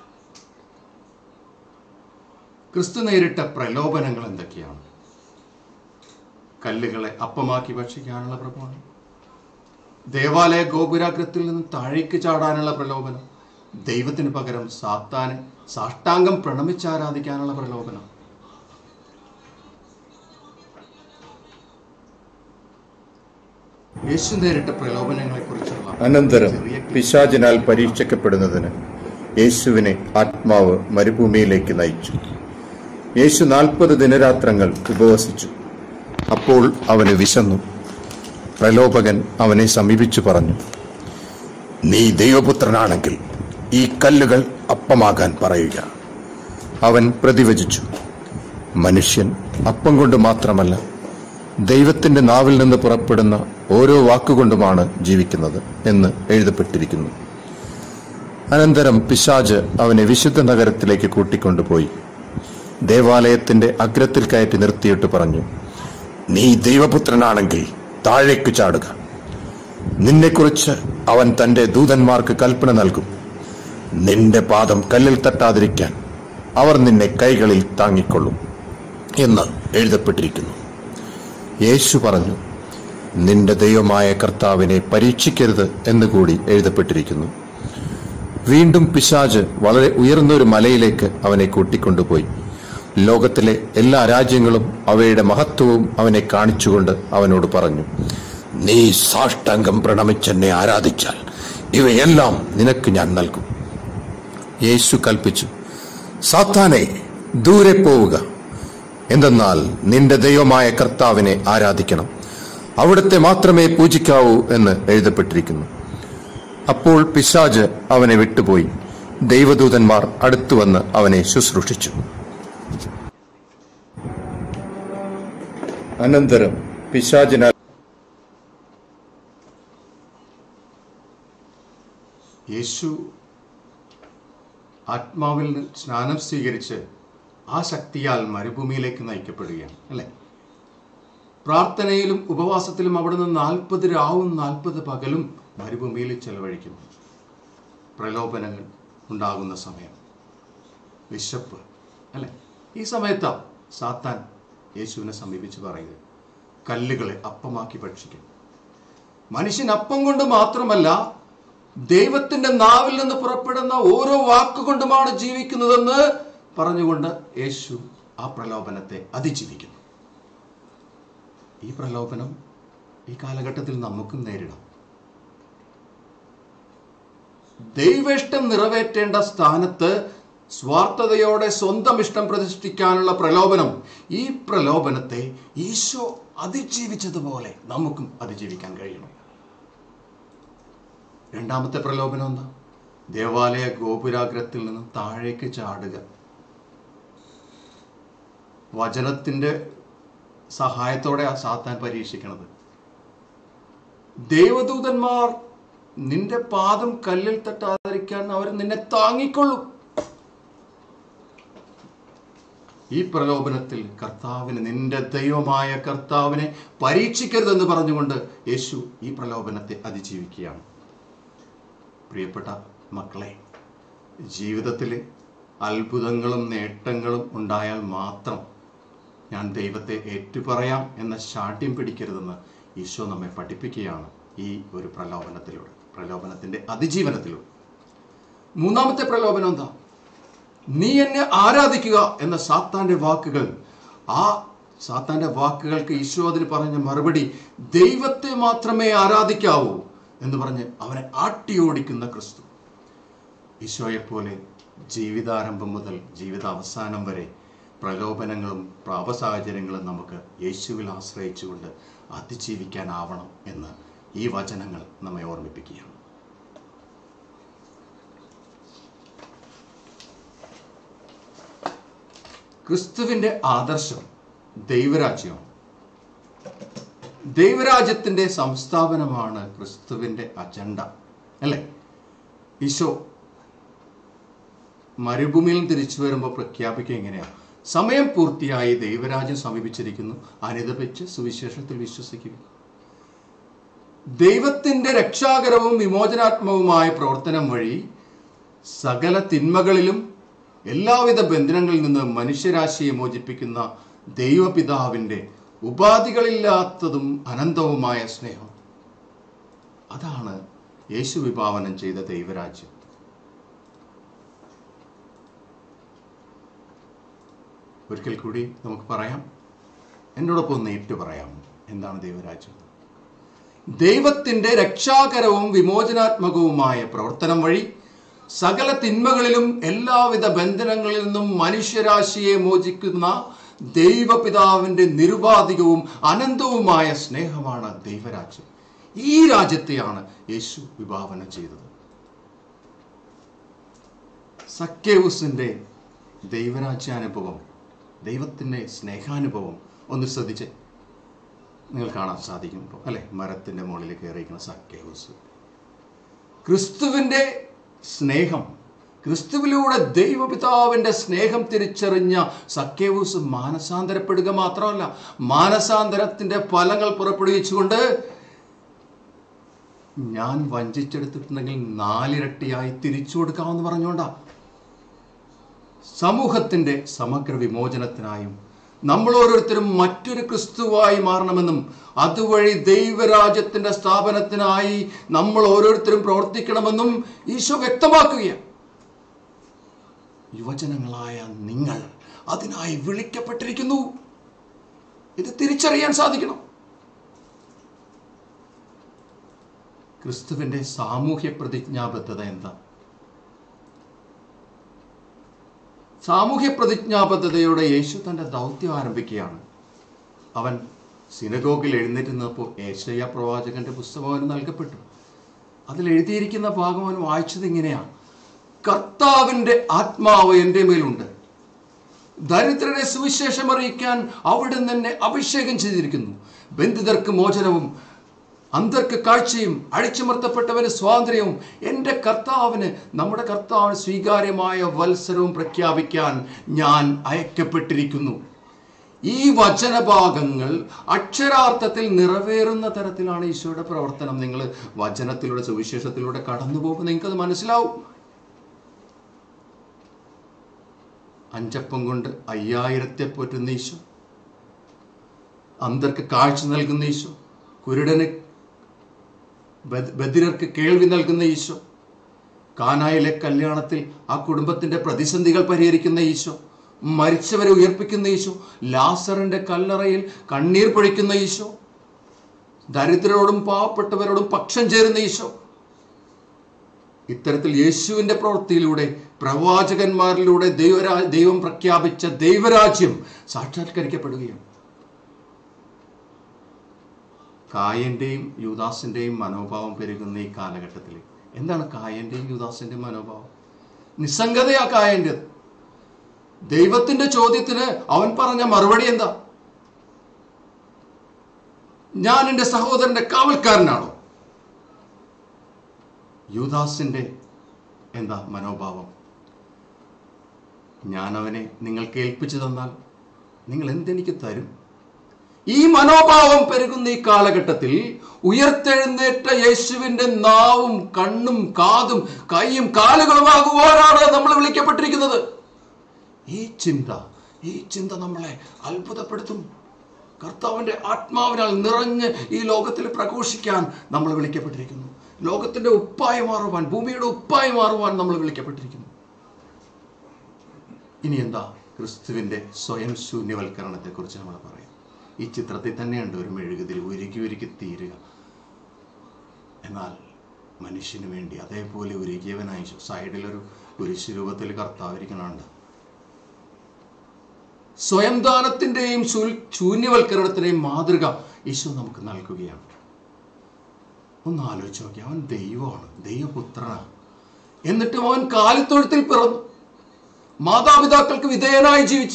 ക്രിസ്തു നേരിട്ട പ്രലോഭനങ്ങൾ എന്തൊക്കെയാണ് കല്ലുകളെ അപ്പമാക്കി ഭക്ഷിക്കാനുള്ള പ്രലോഭനം ദേവാലയ ഗോപുരാഗ്രത്തിൽ നിന്ന് താഴേക്ക് ചാടാനുള്ള പ്രലോഭനം ദൈവത്തിന് പകരം സാത്താനെ സാഷ്ടാംഗം പ്രണമിച്ചാരാധിക്കാനുള്ള പ്രലോഭനം യേശു നേരിട്ട പ്രലോഭനങ്ങളെ കുറിച്ചുള്ള അനന്തരം പിശാചിനാൽ പരീക്ഷിക്കപ്പെടുന്നതിന് യേശുവിനെ ആത്മാവ് മരുഭൂമിയിലേക്ക് നയിച്ചു യേശു നാൽപ്പത് ദിനരാത്രങ്ങൾ ഉപവസിച്ചു അപ്പോൾ അവന് വിശന്നു പ്രലോഭകൻ അവനെ സമീപിച്ചു പറഞ്ഞു നീ ദൈവപുത്രനാണെങ്കിൽ ഈ കല്ലുകൾ അപ്പമാകാൻ പറയുക അവൻ പ്രതിവചിച്ചു മനുഷ്യൻ അപ്പം കൊണ്ട് മാത്രമല്ല ദൈവത്തിന്റെ നാവിൽ നിന്ന് പുറപ്പെടുന്ന ഓരോ വാക്കുകൊണ്ടുമാണ് ജീവിക്കുന്നത് എന്ന് എഴുതപ്പെട്ടിരിക്കുന്നു അനന്തരം പിശാജ് അവനെ വിശുദ്ധ നഗരത്തിലേക്ക് കൂട്ടിക്കൊണ്ടുപോയി ദേവാലയത്തിന്റെ അഗ്രത്തിൽ കയറ്റി നിർത്തിയിട്ട് പറഞ്ഞു നീ ദൈവപുത്രനാണെങ്കിൽ താഴേക്ക് ചാടുക നിന്നെക്കുറിച്ച് അവൻ തന്റെ ദൂതന്മാർക്ക് കൽപ്പന നൽകും നിന്റെ പാദം കല്ലിൽ തട്ടാതിരിക്കാൻ അവർ നിന്നെ കൈകളിൽ താങ്ങിക്കൊള്ളും എന്ന് എഴുതപ്പെട്ടിരിക്കുന്നു യേശു പറഞ്ഞു നിന്റെ ദൈവമായ കർത്താവിനെ പരീക്ഷിക്കരുത് എന്ന് കൂടി എഴുതപ്പെട്ടിരിക്കുന്നു വീണ്ടും പിശാജ് വളരെ ഉയർന്നൊരു മലയിലേക്ക് അവനെ കൂട്ടിക്കൊണ്ടുപോയി ലോകത്തിലെ എല്ലാ രാജ്യങ്ങളും അവയുടെ മഹത്വവും അവനെ കാണിച്ചുകൊണ്ട് അവനോട് പറഞ്ഞു നീ സാഷ്ടാംഗം പ്രണമിച്ചെന്നെ ആരാധിച്ചാൽ ഇവയെല്ലാം നിനക്ക് ഞാൻ നൽകും യേശു കൽപ്പിച്ചു സാത്താനെ ദൂരെ പോവുക എന്തെന്നാൽ നിന്റെ ദൈവമായ കർത്താവിനെ ആരാധിക്കണം അവിടുത്തെ മാത്രമേ പൂജിക്കാവൂ എന്ന് എഴുതപ്പെട്ടിരിക്കുന്നു അപ്പോൾ പിശാജ് അവനെ വിട്ടുപോയി ദൈവദൂതന്മാർ അടുത്തു വന്ന് അവനെ ശുശ്രൂഷിച്ചു അനന്തരം പിശാചിനാൽ യേശു ആത്മാവിൽ നിന്ന് സ്നാനം സ്വീകരിച്ച് ആ ശക്തിയാൽ മരുഭൂമിയിലേക്ക് നയിക്കപ്പെടുകയാണ് അല്ലേ പ്രാർത്ഥനയിലും ഉപവാസത്തിലും അവിടുന്ന് നാൽപ്പത് രാവും നാൽപ്പത് പകലും മരുഭൂമിയിൽ ചെലവഴിക്കുന്നു പ്രലോഭനങ്ങൾ ഉണ്ടാകുന്ന സമയം വിശപ്പ് അല്ലെ ഈ സമയത്താ സാത്താൻ യേശുവിനെ സമീപിച്ച് പറയുന്നത് കല്ലുകളെ അപ്പമാക്കി ഭക്ഷിക്കും മനുഷ്യൻ അപ്പം കൊണ്ട് മാത്രമല്ല ദൈവത്തിന്റെ നാവിൽ നിന്ന് പുറപ്പെടുന്ന ഓരോ വാക്കുകൊണ്ടുമാണ് ജീവിക്കുന്നതെന്ന് പറഞ്ഞുകൊണ്ട് യേശു ആ പ്രലോഭനത്തെ അതിജീവിക്കുന്നു ഈ പ്രലോഭനം ഈ കാലഘട്ടത്തിൽ നമുക്കും നേരിടാം ദൈവേഷ്ടം നിറവേറ്റേണ്ട സ്ഥാനത്ത് സ്വാർത്ഥതയോടെ സ്വന്തം ഇഷ്ടം പ്രതിഷ്ഠിക്കാനുള്ള പ്രലോഭനം ഈ പ്രലോഭനത്തെ ഈശോ അതിജീവിച്ചതുപോലെ നമുക്കും അതിജീവിക്കാൻ കഴിയണം രണ്ടാമത്തെ പ്രലോഭനം എന്താ ദേവാലയ ഗോപുരാഗ്രത്തിൽ നിന്നും താഴേക്ക് ചാടുക വചനത്തിന്റെ സഹായത്തോടെ ആ സാത്താൻ പരീക്ഷിക്കണത് ദേവദൂതന്മാർ നിന്റെ പാദം കല്ലിൽ തട്ടാതിരിക്കാൻ അവർ നിന്നെ താങ്ങിക്കൊള്ളും ഈ പ്രലോഭനത്തിൽ കർത്താവിന് നിന്റെ ദൈവമായ കർത്താവിനെ പരീക്ഷിക്കരുതെന്ന് പറഞ്ഞുകൊണ്ട് യേശു ഈ പ്രലോഭനത്തെ അതിജീവിക്കുകയാണ് പ്രിയപ്പെട്ട മക്കളെ ജീവിതത്തിൽ അത്ഭുതങ്ങളും നേട്ടങ്ങളും ഉണ്ടായാൽ മാത്രം ഞാൻ ദൈവത്തെ ഏറ്റുപറയാം എന്ന ശാഠ്യം പിടിക്കരുതെന്ന് ഈശോ നമ്മെ പഠിപ്പിക്കുകയാണ് ഈ ഒരു പ്രലോഭനത്തിലൂടെ പ്രലോഭനത്തിന്റെ അതിജീവനത്തിലൂടെ മൂന്നാമത്തെ പ്രലോഭനം എന്താ നീ എന്നെ ആരാധിക്കുക എന്ന സാത്താന്റെ വാക്കുകൾ ആ സാത്താന്റെ വാക്കുകൾക്ക് ഈശോ അതിന് പറഞ്ഞ മറുപടി ദൈവത്തെ മാത്രമേ ആരാധിക്കാവൂ എന്ന് പറഞ്ഞ് അവനെ ആട്ടിയോടിക്കുന്ന ക്രിസ്തു ഈശോയെപ്പോലെ ജീവിതാരംഭം മുതൽ ജീവിതാവസാനം വരെ പ്രലോഭനങ്ങളും പ്രാപസാഹചര്യങ്ങളും നമുക്ക് യേശുവിൽ ആശ്രയിച്ചുകൊണ്ട് അതിജീവിക്കാനാവണം എന്ന് ഈ വചനങ്ങൾ നമ്മെ ഓർമ്മിപ്പിക്കുകയാണ് ക്രിസ്തുവിന്റെ ആദർശം ദൈവരാജ്യമാണ് ദൈവരാജ്യത്തിന്റെ സംസ്ഥാപനമാണ് ക്രിസ്തുവിന്റെ അജണ്ട അല്ലേ ഈശോ മരുഭൂമിയിൽ നിന്ന് തിരിച്ചു വരുമ്പോൾ പ്രഖ്യാപിക്കുക എങ്ങനെയാണ് സമയം പൂർത്തിയായി ദൈവരാജ്യം സമീപിച്ചിരിക്കുന്നു അനുദപിച്ച് സുവിശേഷത്തിൽ വിശ്വസിക്കുക ദൈവത്തിന്റെ രക്ഷാകരവും വിമോചനാത്മകവുമായ പ്രവർത്തനം വഴി സകല തിന്മകളിലും എല്ലാവിധ ബന്ധനങ്ങളിൽ നിന്ന് മനുഷ്യരാശിയെ മോചിപ്പിക്കുന്ന ദൈവപിതാവിന്റെ ഉപാധികളില്ലാത്തതും അനന്തവുമായ സ്നേഹം അതാണ് യേശു വിഭാവനം ചെയ്ത ദൈവരാജ്യം ഒരിക്കൽ കൂടി നമുക്ക് പറയാം എന്നോടൊപ്പം ഒന്ന് ഏറ്റു പറയാം എന്താണ് ദൈവരാജ്യം ദൈവത്തിന്റെ രക്ഷാകരവും വിമോചനാത്മകവുമായ പ്രവർത്തനം വഴി സകല തിന്മകളിലും എല്ലാവിധ ബന്ധനങ്ങളിൽ നിന്നും മനുഷ്യരാശിയെ മോചിക്കുന്ന ദൈവപിതാവിന്റെ നിരുപാധികവും അനന്തവുമായ സ്നേഹമാണ് ദൈവരാജ്യം ഈ രാജ്യത്തെയാണ് യേശു വിഭാവനം ചെയ്തത് സക്കേവുസിന്റെ ദൈവരാജ്യാനുഭവം ദൈവത്തിൻ്റെ സ്നേഹാനുഭവം ഒന്ന് ശ്രദ്ധിച്ച് നിങ്ങൾ കാണാൻ സാധിക്കും ഇപ്പോൾ അല്ലെ മരത്തിൻ്റെ മുകളിൽ കയറിയിരിക്കുന്ന സക്കേവുസ് ക്രിസ്തുവിൻ്റെ സ്നേഹം ക്രിസ്തുവിലൂടെ ദൈവപിതാവിൻ്റെ സ്നേഹം തിരിച്ചറിഞ്ഞ സക്കേവൂസ് മാനസാന്തരപ്പെടുക മാത്രമല്ല മാനസാന്തരത്തിൻ്റെ ഫലങ്ങൾ പുറപ്പെടുവിച്ചുകൊണ്ട് ഞാൻ വഞ്ചിച്ചെടുത്തിട്ടുണ്ടെങ്കിൽ നാലിരട്ടിയായി തിരിച്ചു കൊടുക്കാമെന്ന് പറഞ്ഞുകൊണ്ടാ സമൂഹത്തിന്റെ സമഗ്ര വിമോചനത്തിനായും നമ്മൾ ഓരോരുത്തരും മറ്റൊരു ക്രിസ്തുവായി മാറണമെന്നും അതുവഴി ദൈവരാജ്യത്തിന്റെ സ്ഥാപനത്തിനായി നമ്മൾ ഓരോരുത്തരും പ്രവർത്തിക്കണമെന്നും ഈശോ വ്യക്തമാക്കുകയാണ് യുവജനങ്ങളായ നിങ്ങൾ അതിനായി വിളിക്കപ്പെട്ടിരിക്കുന്നു ഇത് തിരിച്ചറിയാൻ സാധിക്കണം ക്രിസ്തുവിന്റെ സാമൂഹ്യ പ്രതിജ്ഞാബദ്ധത എന്താ സാമൂഹ്യ പ്രതിജ്ഞാബദ്ധതയോടെ യേശു തന്റെ ദൗത്യം ആരംഭിക്കുകയാണ് അവൻ സിനഗോഗിൽ എഴുന്നേറ്റ് നിന്നപ്പോൾ ഏശയ്യ പ്രവാചകന്റെ പുസ്തകം അവന് നൽകപ്പെട്ടു അതിൽ എഴുതിയിരിക്കുന്ന ഭാഗം അവൻ വായിച്ചത് ഇങ്ങനെയാണ് കർത്താവിന്റെ ആത്മാവ് എൻ്റെ മേലുണ്ട് ദരിദ്രരെ സുവിശേഷം അറിയിക്കാൻ അവിടെ എന്നെ അഭിഷേകം ചെയ്തിരിക്കുന്നു ബന്ധിതർക്ക് മോചനവും അന്തർക്ക് കാഴ്ചയും അഴിച്ചുമർത്തപ്പെട്ടവന് സ്വാതന്ത്ര്യവും എൻ്റെ കർത്താവിന് നമ്മുടെ കർത്താവിന് സ്വീകാര്യമായ വത്സരവും പ്രഖ്യാപിക്കാൻ ഞാൻ അയക്കപ്പെട്ടിരിക്കുന്നു ഈ വചനഭാഗങ്ങൾ അക്ഷരാർത്ഥത്തിൽ നിറവേറുന്ന തരത്തിലാണ് ഈശോയുടെ പ്രവർത്തനം നിങ്ങൾ വചനത്തിലൂടെ സുവിശേഷത്തിലൂടെ കടന്നു പോകുമ്പോൾ നിങ്ങൾക്കത് മനസ്സിലാവും അഞ്ചപ്പം കൊണ്ട് അയ്യായിരത്തെ പോറ്റുന്ന ഈശോ അന്തർക്ക് കാഴ്ച നൽകുന്ന ഈശോ കുരുടന് ബദ- ബധിരർക്ക് കേൾവി നൽകുന്ന ഈശോ കാനായിലെ കല്യാണത്തിൽ ആ കുടുംബത്തിന്റെ പ്രതിസന്ധികൾ പരിഹരിക്കുന്ന ഈശോ മരിച്ചവരെ ഉയർപ്പിക്കുന്ന ഈശോ ലാസറിന്റെ കല്ലറയിൽ കണ്ണീർ പൊഴിക്കുന്ന ഈശോ ദരിദ്രരോടും പാവപ്പെട്ടവരോടും പക്ഷം ചേരുന്ന ഈശോ ഇത്തരത്തിൽ യേശുവിന്റെ പ്രവൃത്തിയിലൂടെ പ്രവാചകന്മാരിലൂടെ ദൈവരാ ദൈവം പ്രഖ്യാപിച്ച ദൈവരാജ്യം സാക്ഷാത്കരിക്കപ്പെടുകയാണ് കായന്റെയും യൂദാസിന്റെയും മനോഭാവം പെരുകുന്ന ഈ കാലഘട്ടത്തിൽ എന്താണ് കായന്റെയും യൂദാസിന്റെയും മനോഭാവം നിസ്സംഗതയാ കായന്റേത് ദൈവത്തിന്റെ ചോദ്യത്തിന് അവൻ പറഞ്ഞ മറുപടി എന്താ ഞാൻ എൻ്റെ സഹോദരന്റെ കാവൽക്കാരനാണോ യൂദാസിന്റെ എന്താ മനോഭാവം ഞാൻ അവനെ നിങ്ങൾക്ക് ഏൽപ്പിച്ചു തന്നാൽ നിങ്ങൾ എന്തെനിക്ക് തരും ഈ മനോഭാവം പെരുകുന്ന ഈ കാലഘട്ടത്തിൽ ഉയർത്തെഴുന്നേറ്റ യേശുവിന്റെ നാവും കണ്ണും കാതും കൈയും കാലുകളുമാകുവാനാണ് നമ്മൾ വിളിക്കപ്പെട്ടിരിക്കുന്നത് ഈ ചിന്ത ഈ ചിന്ത നമ്മളെ അത്ഭുതപ്പെടുത്തും കർത്താവിന്റെ ആത്മാവിനാൽ നിറഞ്ഞ് ഈ ലോകത്തിൽ പ്രഘോഷിക്കാൻ നമ്മൾ വിളിക്കപ്പെട്ടിരിക്കുന്നു ലോകത്തിന്റെ ഉപ്പായി മാറുവാൻ ഭൂമിയുടെ ഉപ്പായി മാറുവാൻ നമ്മൾ വിളിക്കപ്പെട്ടിരിക്കുന്നു ഇനി എന്താ ക്രിസ്തുവിന്റെ സ്വയം ശൂന്യവൽക്കരണത്തെ കുറിച്ച് നമ്മൾ പറയാം ഈ ചിത്രത്തിൽ തന്നെയുണ്ട് ഒരു മെഴുകുതിരി ഉരുക്കി ഉരുക്കി തീരുക എന്നാൽ മനുഷ്യന് വേണ്ടി അതേപോലെ ഉരുകിയവനായി സൈഡിലൊരു കുരിശ് രൂപത്തിൽ കർത്താവിരിക്കണുണ്ട് സ്വയം ദാനത്തിന്റെയും ശൂ- ശൂന്യവൽക്കരണത്തിന്റെയും മാതൃക ഈശോ നമുക്ക് നൽകുകയാണ് ഒന്ന് ആലോചിച്ച് നോക്കി അവൻ ദൈവമാണ് ദൈവപുത്രനാണ് എന്നിട്ടും അവൻ കാലിത്തൊഴുത്തിൽ പിറന്നു മാതാപിതാക്കൾക്ക് വിധേയനായി ജീവിച്ചു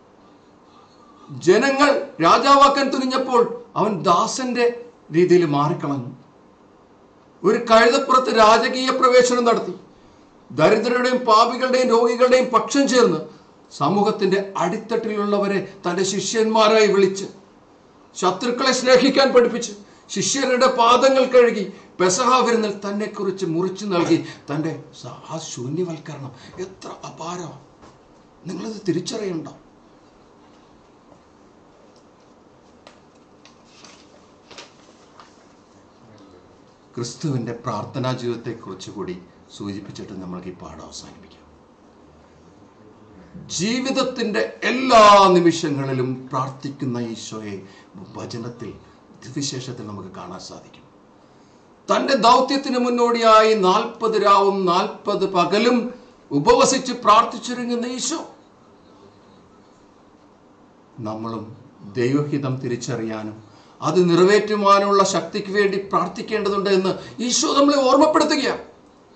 ജനങ്ങൾ രാജാവാക്കാൻ തുനിഞ്ഞപ്പോൾ അവൻ ദാസന്റെ രീതിയിൽ മാറിക്കളഞ്ഞു ഒരു കഴുതപ്പുറത്ത് രാജകീയ പ്രവേശനം നടത്തി ദരിദ്രരുടെയും പാപികളുടെയും രോഗികളുടെയും പക്ഷം ചേർന്ന് സമൂഹത്തിന്റെ അടിത്തട്ടിലുള്ളവരെ തന്റെ ശിഷ്യന്മാരായി വിളിച്ച് ശത്രുക്കളെ സ്നേഹിക്കാൻ പഠിപ്പിച്ച് ശിഷ്യരുടെ പാദങ്ങൾ കഴുകി പെസഹ വിരുന്നിൽ തന്നെ കുറിച്ച് മുറിച്ചു നൽകി തന്റെ സ- ആ ശൂന്യവൽക്കരണം എത്ര അപാരമാണ് നിങ്ങളിത് തിരിച്ചറിയണ്ടോ ക്രിസ്തുവിന്റെ പ്രാർത്ഥനാ ജീവിതത്തെക്കുറിച്ച് കൂടി സൂചിപ്പിച്ചിട്ട് നമ്മൾക്ക് ഈ പാഠം അവസാനിപ്പിക്കാം ജീവിതത്തിന്റെ എല്ലാ നിമിഷങ്ങളിലും പ്രാർത്ഥിക്കുന്ന ഈശോയെ വചനത്തിൽ വിശേഷത്തിൽ നമുക്ക് കാണാൻ സാധിക്കും തന്റെ ദൗത്യത്തിന് മുന്നോടിയായി നാൽപ്പത് രാവും നാൽപ്പത് പകലും ഉപവസിച്ച് പ്രാർത്ഥിച്ചിറങ്ങുന്ന ഈശോ നമ്മളും ദൈവഹിതം തിരിച്ചറിയാനും അത് നിറവേറ്റുവാനുള്ള ശക്തിക്ക് വേണ്ടി പ്രാർത്ഥിക്കേണ്ടതുണ്ട് എന്ന് ഈശോ നമ്മളെ ഓർമ്മപ്പെടുത്തുകയാണ്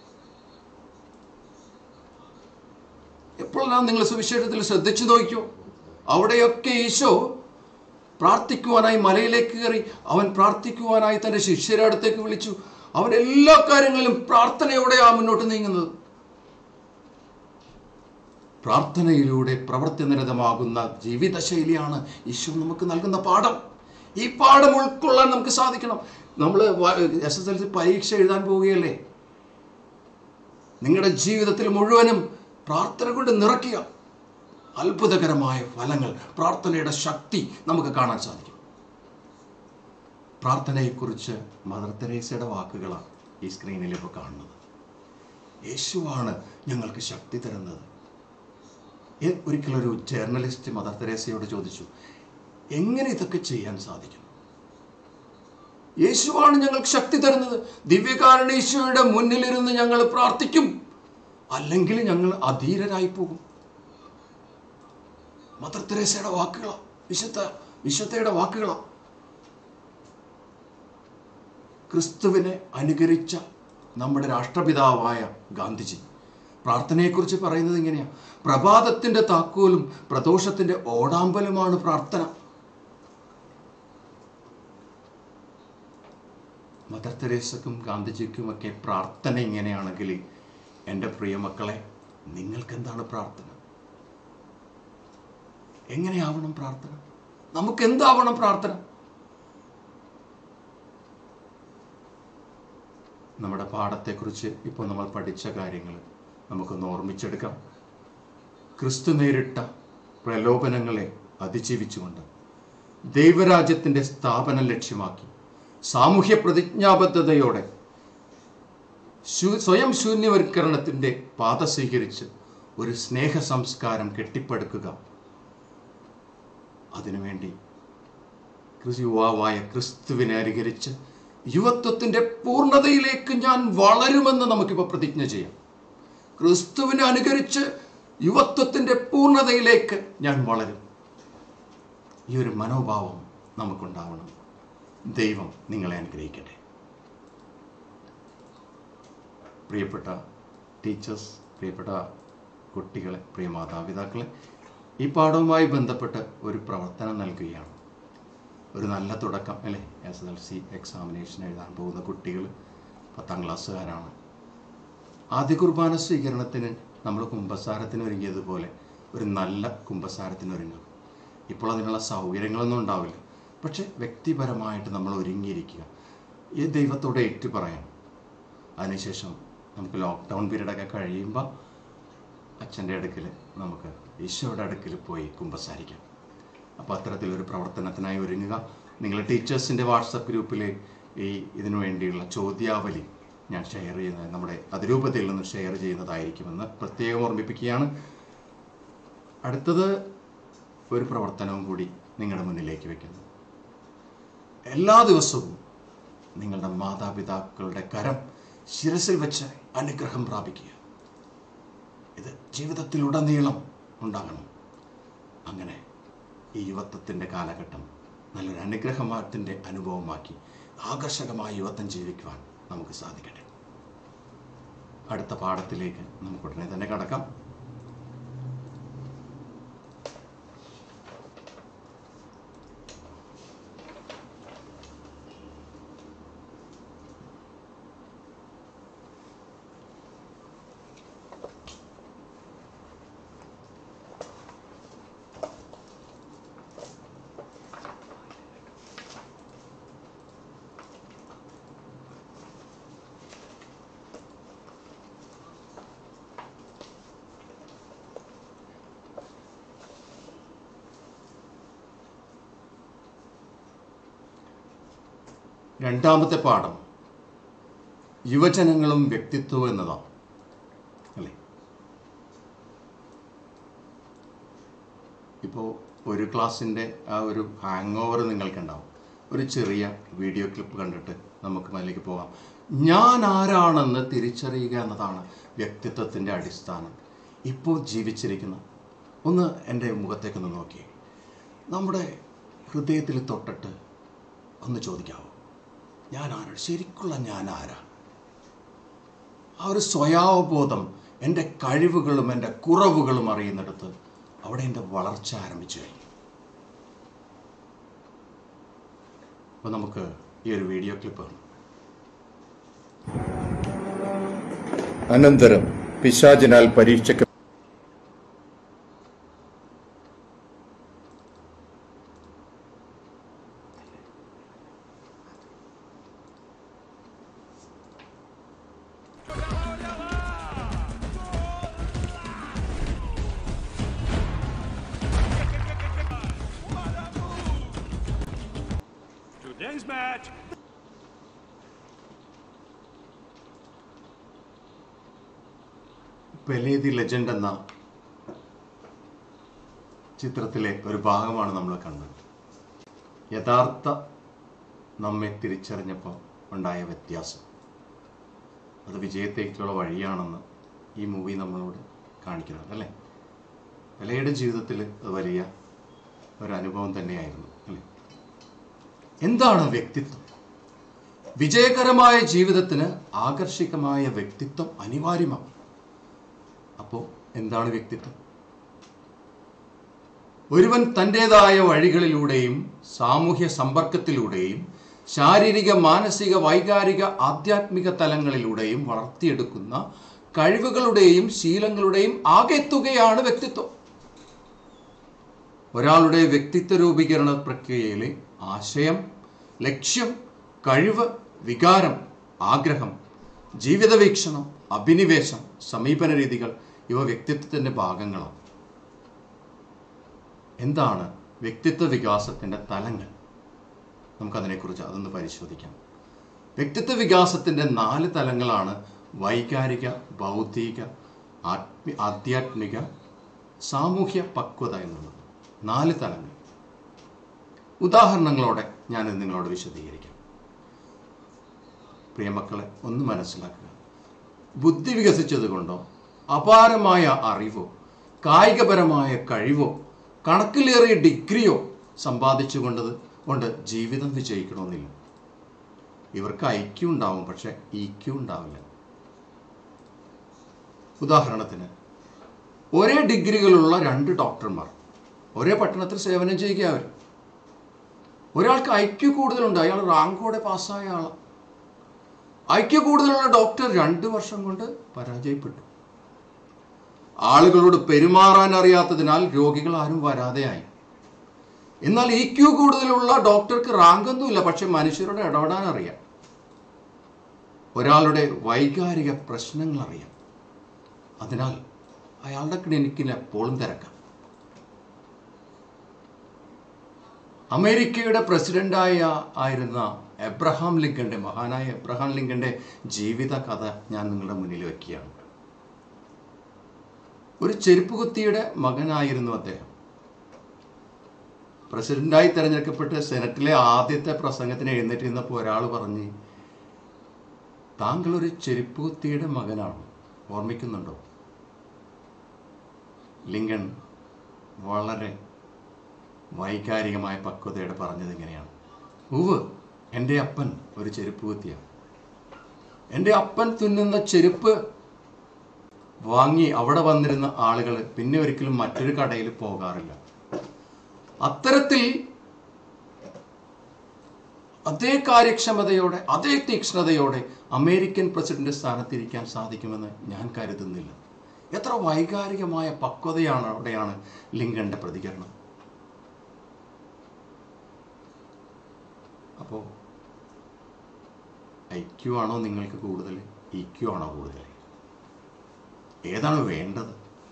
എപ്പോഴെല്ലാം നിങ്ങൾ സുവിശേഷത്തിൽ ശ്രദ്ധിച്ചു നോക്കിയോ അവിടെയൊക്കെ ഈശോ പ്രാർത്ഥിക്കുവാനായി മലയിലേക്ക് കയറി അവൻ പ്രാർത്ഥിക്കുവാനായി തൻ്റെ ശിഷ്യരെ അടുത്തേക്ക് വിളിച്ചു അവൻ എല്ലാ കാര്യങ്ങളിലും പ്രാർത്ഥനയോടെയാണ് മുന്നോട്ട് നീങ്ങുന്നത് പ്രാർത്ഥനയിലൂടെ പ്രവർത്തനരതമാകുന്ന ജീവിതശൈലിയാണ് ഈശോ നമുക്ക് നൽകുന്ന പാഠം ഈ പാഠം ഉൾക്കൊള്ളാൻ നമുക്ക് സാധിക്കണം നമ്മൾ എസ് എസ് എൽ സി പരീക്ഷ എഴുതാൻ പോവുകയല്ലേ നിങ്ങളുടെ ജീവിതത്തിൽ മുഴുവനും പ്രാർത്ഥന കൊണ്ട് നിറയ്ക്കുക അത്ഭുതകരമായ ഫലങ്ങൾ പ്രാർത്ഥനയുടെ ശക്തി നമുക്ക് കാണാൻ സാധിക്കും പ്രാർത്ഥനയെക്കുറിച്ച് മദർ തെരേസയുടെ വാക്കുകളാണ് ഈ സ്ക്രീനിൽ ഇപ്പോൾ കാണുന്നത് യേശുവാണ് ഞങ്ങൾക്ക് ശക്തി തരുന്നത് എ- ഒരിക്കലൊരു ജേർണലിസ്റ്റ് മദർ തെരേസയോട് ചോദിച്ചു എങ്ങനെ ഇതൊക്കെ ചെയ്യാൻ സാധിക്കും യേശുവാണ് ഞങ്ങൾക്ക് ശക്തി തരുന്നത് ദിവ്യകാരണീശോയുടെ മുന്നിലിരുന്ന് ഞങ്ങൾ പ്രാർത്ഥിക്കും അല്ലെങ്കിൽ ഞങ്ങൾ അധീരരായി പോകും മദർ തെരേസയുടെ വാക്കുകളാ വിശുദ്ധ വിശുദ്ധയുടെ വാക്കുകളാ ക്രിസ്തുവിനെ അനുകരിച്ച നമ്മുടെ രാഷ്ട്രപിതാവായ ഗാന്ധിജി പ്രാർത്ഥനയെക്കുറിച്ച് പറയുന്നത് ഇങ്ങനെയാ പ്രഭാതത്തിന്റെ താക്കോലും പ്രദോഷത്തിന്റെ ഓടാമ്പലുമാണ് പ്രാർത്ഥന മദർ തെരേസക്കും ഗാന്ധിജിക്കുമൊക്കെ പ്രാർത്ഥന ഇങ്ങനെയാണെങ്കിൽ എൻ്റെ പ്രിയമക്കളെ നിങ്ങൾക്ക് എന്താണ് പ്രാർത്ഥന എങ്ങനെയാവണം പ്രാർത്ഥന നമുക്ക് എന്താവണം പ്രാർത്ഥന നമ്മുടെ പാഠത്തെക്കുറിച്ച് ഇപ്പോൾ നമ്മൾ പഠിച്ച കാര്യങ്ങൾ നമുക്കൊന്ന് ഓർമ്മിച്ചെടുക്കാം ക്രിസ്തു നേരിട്ട പ്രലോഭനങ്ങളെ അതിജീവിച്ചുകൊണ്ട് ദൈവരാജ്യത്തിൻ്റെ സ്ഥാപനം ലക്ഷ്യമാക്കി സാമൂഹ്യ പ്രതിജ്ഞാബദ്ധതയോടെ ശൂ- സ്വയം ശൂന്യവൽക്കരണത്തിൻ്റെ പാത സ്വീകരിച്ച് ഒരു സ്നേഹ സംസ്കാരം കെട്ടിപ്പടുക്കുക അതിനുവേണ്ടി ക്രിസ് യുവാവായ ക്രിസ്തുവിനെ അനുകരിച്ച് യുവത്വത്തിൻ്റെ പൂർണ്ണതയിലേക്ക് ഞാൻ വളരുമെന്ന് നമുക്കിപ്പോൾ പ്രതിജ്ഞ ചെയ്യാം ക്രിസ്തുവിനെ അനുകരിച്ച് യുവത്വത്തിൻ്റെ പൂർണ്ണതയിലേക്ക് ഞാൻ വളരും ഈ ഒരു മനോഭാവം നമുക്കുണ്ടാവണം ദൈവം നിങ്ങളെ അനുഗ്രഹിക്കട്ടെ പ്രിയപ്പെട്ട ടീച്ചേഴ്സ് പ്രിയപ്പെട്ട കുട്ടികളെ പ്രിയ മാതാപിതാക്കളെ ഈ പാഠവുമായി ബന്ധപ്പെട്ട് ഒരു പ്രവർത്തനം നൽകുകയാണ് ഒരു നല്ല തുടക്കം അല്ലേ എസ് എൽ സി എക്സാമിനേഷൻ എഴുതാൻ പോകുന്ന കുട്ടികൾ പത്താം ക്ലാസ്സുകാരാണ് ആദ്യ കുർബാന സ്വീകരണത്തിന് നമ്മൾ കുംഭസാരത്തിന് ഒരുങ്ങിയതുപോലെ ഒരു നല്ല കുംഭസാരത്തിന് ഒരുങ്ങും ഇപ്പോൾ അതിനുള്ള സൗകര്യങ്ങളൊന്നും ഉണ്ടാവില്ല പക്ഷെ വ്യക്തിപരമായിട്ട് നമ്മൾ ഒരുങ്ങിയിരിക്കുക ഈ ദൈവത്തോട് ഏറ്റു പറയാം അതിനുശേഷം നമുക്ക് ലോക്ക്ഡൗൺ പീരീഡൊക്കെ കഴിയുമ്പോൾ അച്ഛൻ്റെ അടുക്കൽ നമുക്ക് ഈശോയുടെ അടുക്കൽ പോയി കുമ്പസാരിക്കാം അപ്പോൾ അത്തരത്തിലൊരു പ്രവർത്തനത്തിനായി ഒരുങ്ങുക നിങ്ങൾ ടീച്ചേഴ്സിൻ്റെ വാട്സപ്പ് ഗ്രൂപ്പിൽ ഈ ഇതിനു വേണ്ടിയുള്ള ചോദ്യാവലി ഞാൻ ഷെയർ ചെയ്യുന്നത് നമ്മുടെ അതിരൂപതയിൽ നിന്ന് ഷെയർ ചെയ്യുന്നതായിരിക്കുമെന്ന് പ്രത്യേകം ഓർമ്മിപ്പിക്കുകയാണ് അടുത്തത് ഒരു പ്രവർത്തനവും കൂടി നിങ്ങളുടെ മുന്നിലേക്ക് വെക്കുന്നു എല്ലാ ദിവസവും നിങ്ങളുടെ മാതാപിതാക്കളുടെ കരം ശിരസിൽ വെച്ച് അനുഗ്രഹം പ്രാപിക്കുക ഇത് ജീവിതത്തിലുടനീളം ഉണ്ടാകണം അങ്ങനെ ഈ യുവത്വത്തിൻ്റെ കാലഘട്ടം നല്ലൊരു അനുഗ്രഹമാത്തിൻ്റെ അനുഭവമാക്കി ആകർഷകമായ യുവത്വം ജീവിക്കുവാൻ നമുക്ക് സാധിക്കട്ടെ അടുത്ത പാഠത്തിലേക്ക് നമുക്ക് ഉടനെ തന്നെ കടക്കാം രണ്ടാമത്തെ പാഠം യുവജനങ്ങളും വ്യക്തിത്വവും എന്നതാണ് അല്ലേ ഇപ്പോൾ ഒരു ക്ലാസ്സിൻ്റെ ആ ഒരു ഹാങ് ഓവർ നിങ്ങൾക്കുണ്ടാവും ഒരു ചെറിയ വീഡിയോ ക്ലിപ്പ് കണ്ടിട്ട് നമുക്ക് അതിലേക്ക് പോകാം ഞാൻ ആരാണെന്ന് തിരിച്ചറിയുക എന്നതാണ് വ്യക്തിത്വത്തിൻ്റെ അടിസ്ഥാനം ഇപ്പോൾ ജീവിച്ചിരിക്കുന്ന ഒന്ന് എൻ്റെ മുഖത്തേക്കൊന്ന് നോക്കിയേ നമ്മുടെ ഹൃദയത്തിൽ തൊട്ടിട്ട് ഒന്ന് ചോദിക്കാവോ ഞാൻ ആരാണ് ശരിക്കുള്ള ഞാൻ ആരാ ആ ഒരു സ്വയാവബോധം എൻ്റെ കഴിവുകളും എൻ്റെ കുറവുകളും അറിയുന്നിടത്ത് അവിടെ എൻ്റെ വളർച്ച ആരംഭിച്ചു കഴിഞ്ഞു അപ്പോൾ നമുക്ക് ഈ ഒരു വീഡിയോ ക്ലിപ്പ് കാണാം അനന്തരം പിശാചിനാൽ പരീക്ഷയ്ക്ക് Today's match. Pele the legend എന്ന ചിത്രത്തിലെ ഒരു ഭാഗമാണ് നമ്മൾ കണ്ടത് യഥാർത്ഥ നമ്മെ തിരിച്ചറിഞ്ഞപ്പോൾ ഉണ്ടായ വ്യത്യാസം അത് വിജയത്തേക്കുള്ള വഴിയാണെന്ന് ഈ മൂവി നമ്മളോട് കാണിക്കുന്നത് അല്ലേ പെലയുടെ ജീവിതത്തിൽ അത് വലിയ ഒരു അനുഭവം തന്നെയായിരുന്നു അല്ലേ എന്താണ് വ്യക്തിത്വം വിജയകരമായ ജീവിതത്തിന് ആകർഷകമായ വ്യക്തിത്വം അനിവാര്യമാണ് അപ്പോൾ എന്താണ് വ്യക്തിത്വം ഒരുവൻ തൻ്റെതായ വഴികളിലൂടെയും സാമൂഹ്യ സമ്പർക്കത്തിലൂടെയും ശാരീരിക മാനസിക വൈകാരിക ആധ്യാത്മിക തലങ്ങളിലൂടെയും വളർത്തിയെടുക്കുന്ന കഴിവുകളുടെയും ശീലങ്ങളുടെയും ആകെത്തുകയാണ് വ്യക്തിത്വം ഒരാളുടെ വ്യക്തിത്വ രൂപീകരണ പ്രക്രിയയിലെ ആശയം ലക്ഷ്യം കഴിവ് വികാരം ആഗ്രഹം ജീവിത വീക്ഷണം അഭിനിവേശം സമീപന രീതികൾ ഇവ വ്യക്തിത്വത്തിൻ്റെ ഭാഗങ്ങളാണ് എന്താണ് വ്യക്തിത്വ വികാസത്തിൻ്റെ തലങ്ങൾ നമുക്കതിനെക്കുറിച്ച് അതൊന്ന് പരിശോധിക്കാം വ്യക്തിത്വ വികാസത്തിൻ്റെ നാല് തലങ്ങളാണ് വൈകാരിക ബൗദ്ധിക ആത്മി ആധ്യാത്മിക സാമൂഹ്യ പക്വത എന്നുള്ളത് നാല് തലങ്ങൾ ഉദാഹരണങ്ങളോടെ ഞാനിത് നിങ്ങളോട് വിശദീകരിക്കാം പ്രിയമക്കളെ ഒന്ന് മനസ്സിലാക്കുക ബുദ്ധി വികസിച്ചതുകൊണ്ടോ അപാരമായ അറിവോ കായികപരമായ കഴിവോ കണക്കിലേറിയ ഡിഗ്രിയോ സമ്പാദിച്ചുകൊണ്ടത് കൊണ്ട് ജീവിതം വിജയിക്കണമെന്നില്ല ഇവർക്ക് ഐക്യം ഉണ്ടാവും പക്ഷെ ഇക്യു ഉണ്ടാവില്ല ഉദാഹരണത്തിന് ഒരേ ഡിഗ്രികളുള്ള രണ്ട് ഡോക്ടർമാർ ഒരേ പട്ടണത്തിൽ സേവനം ചെയ്യുക അവർ ഒരാൾക്ക് ഐക്യു കൂടുതലുണ്ട് അയാൾ റാങ്കോടെ പാസ്സായ ആളാണ് ഐക്യു കൂടുതലുള്ള ഡോക്ടർ രണ്ട് വർഷം കൊണ്ട് പരാജയപ്പെട്ടു ആളുകളോട് പെരുമാറാൻ അറിയാത്തതിനാൽ രോഗികൾ ആരും വരാതെയായി എന്നാൽ ഇ ക്യു കൂടുതലുള്ള ഡോക്ടർക്ക് റാങ്കൊന്നുമില്ല പക്ഷെ മനുഷ്യരോട് ഇടപെടാൻ അറിയാം ഒരാളുടെ വൈകാരിക പ്രശ്നങ്ങൾ അറിയാം അതിനാൽ അയാളുടെ ക്ലിനിക്കിൽ എപ്പോഴും തിരക്കാം അമേരിക്കയുടെ പ്രസിഡന്റായ ആയിരുന്ന എബ്രഹാം ലിങ്കന്റെ മഹാനായ എബ്രഹാം ലിങ്കന്റെ ജീവിത കഥ ഞാൻ നിങ്ങളുടെ മുന്നിൽ വയ്ക്കുകയാണ് ഒരു ചെരുപ്പുകുത്തിയുടെ മകനായിരുന്നു അദ്ദേഹം പ്രസിഡന്റായി തെരഞ്ഞെടുക്കപ്പെട്ട് സെനറ്റിലെ ആദ്യത്തെ പ്രസംഗത്തിന് എഴുന്നേറ്റ് നിന്നപ്പോൾ ഒരാൾ പറഞ്ഞ് താങ്കൾ ഒരു ചെരുപ്പുകുത്തിയുടെ മകനാണ് ഓർമ്മിക്കുന്നുണ്ടോ ലിങ്കൺ വളരെ വൈകാരികമായ പക്വതയോടെ പറഞ്ഞത് ഇങ്ങനെയാണ് ഉവ് എൻ്റെ അപ്പൻ ഒരു ചെരുപ്പ് കുത്തിയാണ് എൻ്റെ അപ്പൻ തുന്നുന്ന ചെരുപ്പ് വാങ്ങി അവിടെ വന്നിരുന്ന ആളുകൾ പിന്നെ ഒരിക്കലും മറ്റൊരു കടയിൽ പോകാറില്ല അത്തരത്തിൽ അതേ കാര്യക്ഷമതയോടെ അതേ തീക്ഷ്ണതയോടെ അമേരിക്കൻ പ്രസിഡന്റ് സ്ഥാനത്തിരിക്കാൻ സാധിക്കുമെന്ന് ഞാൻ കരുതുന്നില്ല എത്ര വൈകാരികമായ പക്വതയാണ് അവിടെയാണ് ലിങ്കന്റെ പ്രതികരണം അപ്പോൾ ഐ ക്യു ആണോ നിങ്ങൾക്ക് കൂടുതൽ ഇ ക്യു ആണോ കൂടുതൽ ഏതാണ് വേണ്ടത്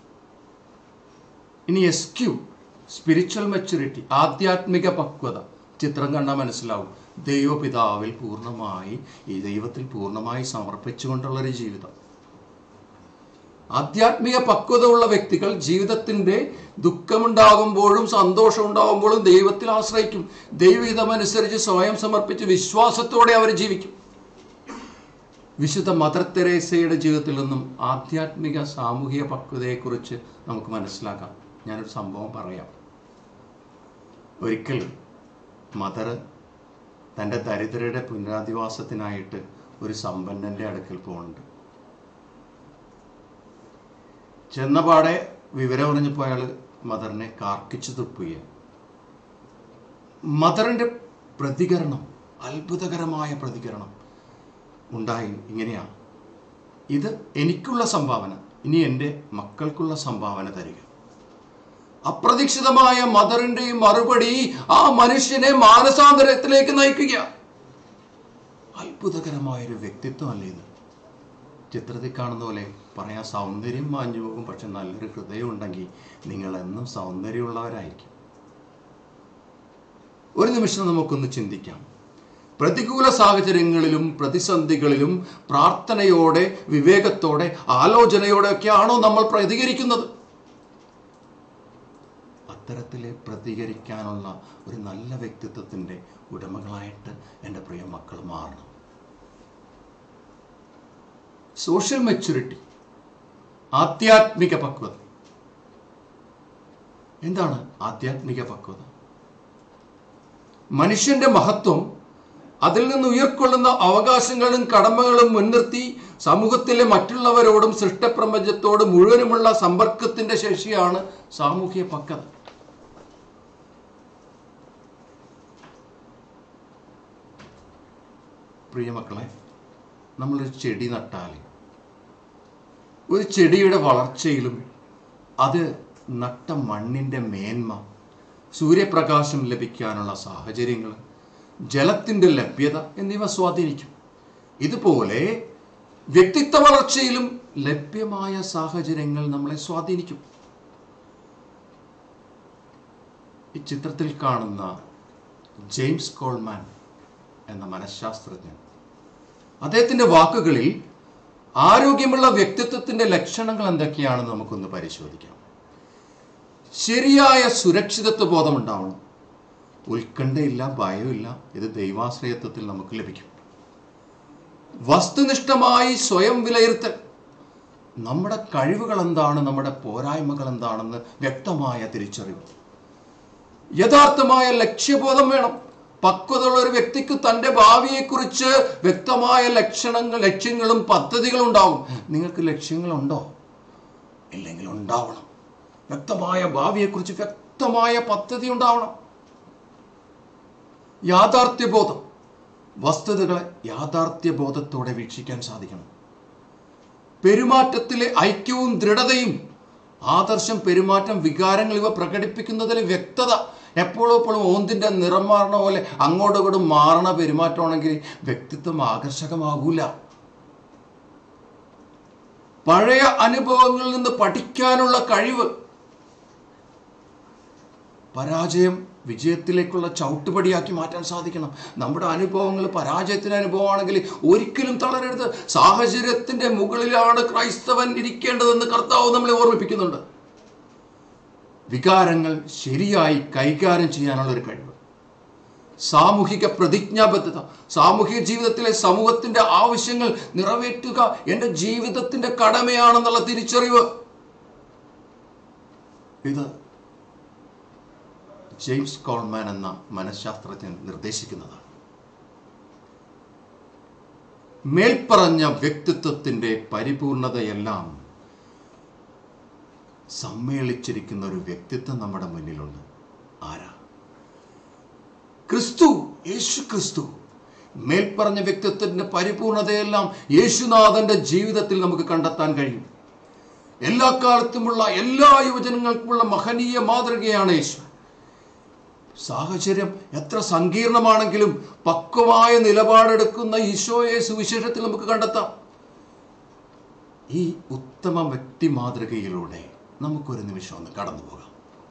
ഇനി എസ് ക്യു സ്പിരിച്വൽ മെച്യൂരിറ്റി ആധ്യാത്മിക പക്വത ചിത്രം കണ്ടാൽ മനസ്സിലാവും ദൈവപിതാവിൽ പൂർണ്ണമായി ഈ ദൈവത്തിൽ പൂർണ്ണമായി സമർപ്പിച്ചുകൊണ്ടുള്ള ഒരു ജീവിതം ആധ്യാത്മിക പക്വത ഉള്ള വ്യക്തികൾ ജീവിതത്തിന്റെ ദുഃഖമുണ്ടാകുമ്പോഴും സന്തോഷമുണ്ടാകുമ്പോഴും ദൈവത്തിൽ ആശ്രയിക്കും ദൈവഹിതമനുസരിച്ച് സ്വയം സമർപ്പിച്ച് വിശ്വാസത്തോടെ അവർ ജീവിക്കും വിശുദ്ധ മദർ തെരേസയുടെ ജീവിതത്തിൽ നിന്നും ആധ്യാത്മിക സാമൂഹിക പക്വതയെക്കുറിച്ച് നമുക്ക് മനസ്സിലാക്കാം ഞാനൊരു സംഭവം പറയാം ഒരിക്കൽ മദർ തൻ്റെ ദരിദ്രരുടെ പുനരധിവാസത്തിനായിട്ട് ഒരു സമ്പന്നൻ്റെ അടുക്കൽ പോകുന്നുണ്ട് ചെന്നപാടെ വിവരം അറിഞ്ഞപ്പോൾ അയാൾ മദറിനെ കാർക്കിച്ചു തുപ്പുകയാണ് മദറിൻ്റെ പ്രതികരണം അത്ഭുതകരമായ പ്രതികരണം ഉണ്ടായി ഇങ്ങനെയാണ് ഇത് എനിക്കുള്ള സംഭാവന ഇനി എൻ്റെ മക്കൾക്കുള്ള സംഭാവന തരിക അപ്രതീക്ഷിതമായ മദറിന്റെ ഈ മറുപടി ആ മനുഷ്യനെ മാനസാന്തരത്തിലേക്ക് നയിക്കുക അത്ഭുതകരമായ ഒരു വ്യക്തിത്വമല്ലേ ഇത് ചിത്രത്തിൽ കാണുന്ന പോലെ പറയാൻ സൗന്ദര്യം മാഞ്ഞു പോകും പക്ഷെ നല്ലൊരു ഹൃദയം ഉണ്ടെങ്കിൽ നിങ്ങൾ എന്നും സൗന്ദര്യമുള്ളവരായിരിക്കും ഒരു നിമിഷം നമുക്കൊന്ന് ചിന്തിക്കാം പ്രതികൂല സാഹചര്യങ്ങളിലും പ്രതിസന്ധികളിലും പ്രാർത്ഥനയോടെ വിവേകത്തോടെ ആലോചനയോടെ ഒക്കെയാണോ നമ്മൾ പ്രതികരിക്കുന്നത് അത്തരത്തിലെ പ്രതികരിക്കാനുള്ള ഒരു നല്ല വ്യക്തിത്വത്തിൻ്റെ ഉടമകളായിട്ട് എൻ്റെ പ്രിയ മക്കൾ മാറണം സോഷ്യൽ മെച്യൂരിറ്റി ആധ്യാത്മിക പക്വത എന്താണ് ആധ്യാത്മിക പക്വത മനുഷ്യന്റെ മഹത്വം അതിൽ നിന്ന് ഉയർക്കൊള്ളുന്ന അവകാശങ്ങളും കടമകളും മുൻനിർത്തി സമൂഹത്തിലെ മറ്റുള്ളവരോടും സൃഷ്ടപ്രപഞ്ചത്തോടും മുഴുവനുമുള്ള സമ്പർക്കത്തിന്റെ ശേഷിയാണ് സാമൂഹ്യ പക്വത പ്രിയ മക്കളെ നമ്മളൊരു ചെടി നട്ടാൽ ഒരു ചെടിയുടെ വളർച്ചയിലും അത് നട്ട മണ്ണിൻ്റെ മേന്മ സൂര്യപ്രകാശം ലഭിക്കാനുള്ള സാഹചര്യങ്ങൾ ജലത്തിൻ്റെ ലഭ്യത എന്നിവ സ്വാധീനിക്കും ഇതുപോലെ വ്യക്തിത്വ വളർച്ചയിലും ലഭ്യമായ സാഹചര്യങ്ങൾ നമ്മളെ സ്വാധീനിക്കും ഈ ചിത്രത്തിൽ കാണുന്ന ജെയിംസ് കോൾമാൻ എന്ന മനഃശാസ്ത്രജ്ഞൻ അദ്ദേഹത്തിൻ്റെ വാക്കുകളിൽ ആരോഗ്യമുള്ള വ്യക്തിത്വത്തിൻ്റെ ലക്ഷണങ്ങൾ എന്തൊക്കെയാണെന്ന് നമുക്കൊന്ന് പരിശോധിക്കാം ശരിയായ സുരക്ഷിതത്വ ബോധമുണ്ടാവണം ഉത്കണ്ഠയില്ല ഭയമില്ല ഇത് ദൈവാശ്രയത്വത്തിൽ നമുക്ക് ലഭിക്കും വസ്തുനിഷ്ഠമായി സ്വയം വിലയിരുത്തൽ നമ്മുടെ കഴിവുകൾ എന്താണ് നമ്മുടെ പോരായ്മകൾ എന്താണെന്ന് വ്യക്തമായ തിരിച്ചറിവ് യഥാർത്ഥമായ ലക്ഷ്യബോധം വേണം പക്വതയുള്ള ഒരു വ്യക്തിക്ക് തൻ്റെ ഭാവിയെക്കുറിച്ച് വ്യക്തമായ ലക്ഷണങ്ങൾ ലക്ഷ്യങ്ങളും പദ്ധതികളും ഉണ്ടാവും നിങ്ങൾക്ക് ലക്ഷ്യങ്ങളുണ്ടോ ഇല്ലെങ്കിൽ ഉണ്ടാവണം വ്യക്തമായ ഭാവിയെക്കുറിച്ച് വ്യക്തമായ പദ്ധതി ഉണ്ടാവണം യാഥാർത്ഥ്യബോധം വസ്തുതകളെ യാഥാർത്ഥ്യബോധത്തോടെ വീക്ഷിക്കാൻ സാധിക്കണം പെരുമാറ്റത്തിലെ ഐക്യവും ദൃഢതയും ആദർശം പെരുമാറ്റം വികാരങ്ങൾ ഇവ പ്രകടിപ്പിക്കുന്നതിലെ വ്യക്തത എപ്പോഴും എപ്പോഴും ഓന്തിൻ്റെ നിറം മാറണ പോലെ അങ്ങോട്ടും ഇങ്ങോട്ടും മാറണ പെരുമാറ്റമാണെങ്കിൽ വ്യക്തിത്വം ആകർഷകമാകൂല പഴയ അനുഭവങ്ങളിൽ നിന്ന് പഠിക്കാനുള്ള കഴിവ് പരാജയം വിജയത്തിലേക്കുള്ള ചവിട്ടുപടിയാക്കി മാറ്റാൻ സാധിക്കണം നമ്മുടെ അനുഭവങ്ങൾ പരാജയത്തിൻ്റെ അനുഭവമാണെങ്കിൽ ഒരിക്കലും തളരരുത് സാഹചര്യത്തിൻ്റെ മുകളിലാണ് ക്രൈസ്തവൻ ഇരിക്കേണ്ടതെന്ന് കർത്താവ് നമ്മളെ ഓർമ്മിപ്പിക്കുന്നുണ്ട് വികാരങ്ങൾ ശരിയായി കൈകാര്യം ചെയ്യാനുള്ള ഒരു കഴിവ് സാമൂഹിക പ്രതിജ്ഞാബദ്ധത സാമൂഹിക ജീവിതത്തിലെ സമൂഹത്തിന്റെ ആവശ്യങ്ങൾ നിറവേറ്റുക എൻ്റെ ജീവിതത്തിന്റെ കടമയാണെന്നുള്ള തിരിച്ചറിവ് ഇത് ജെയിംസ് കോൾമാൻ എന്ന മനഃശാസ്ത്രജ്ഞൻ നിർദ്ദേശിക്കുന്നതാണ് മേൽപ്പറഞ്ഞ വ്യക്തിത്വത്തിന്റെ പരിപൂർണതയെല്ലാം സമ്മേളിച്ചിരിക്കുന്ന ഒരു വ്യക്തിത്വം നമ്മുടെ മുന്നിലുണ്ട് ആരാ ക്രിസ്തു യേശു ക്രിസ്തു മേൽപ്പറഞ്ഞ വ്യക്തിത്വത്തിന്റെ പരിപൂർണതയെല്ലാം യേശുനാഥന്റെ ജീവിതത്തിൽ നമുക്ക് കണ്ടെത്താൻ കഴിയും എല്ലാ കാലത്തുമുള്ള എല്ലാ യുവജനങ്ങൾക്കുമുള്ള മഹനീയ മാതൃകയാണ് യേശു സാഹചര്യം എത്ര സങ്കീർണമാണെങ്കിലും പക്വമായ നിലപാടെടുക്കുന്ന ഈശോയെ സുവിശേഷത്തിൽ നമുക്ക് കണ്ടെത്താം ഈ ഉത്തമ വ്യക്തി മാതൃകയിലൂടെ നമുക്കൊരു നിമിഷം ഒന്ന് കടന്നു പോകാം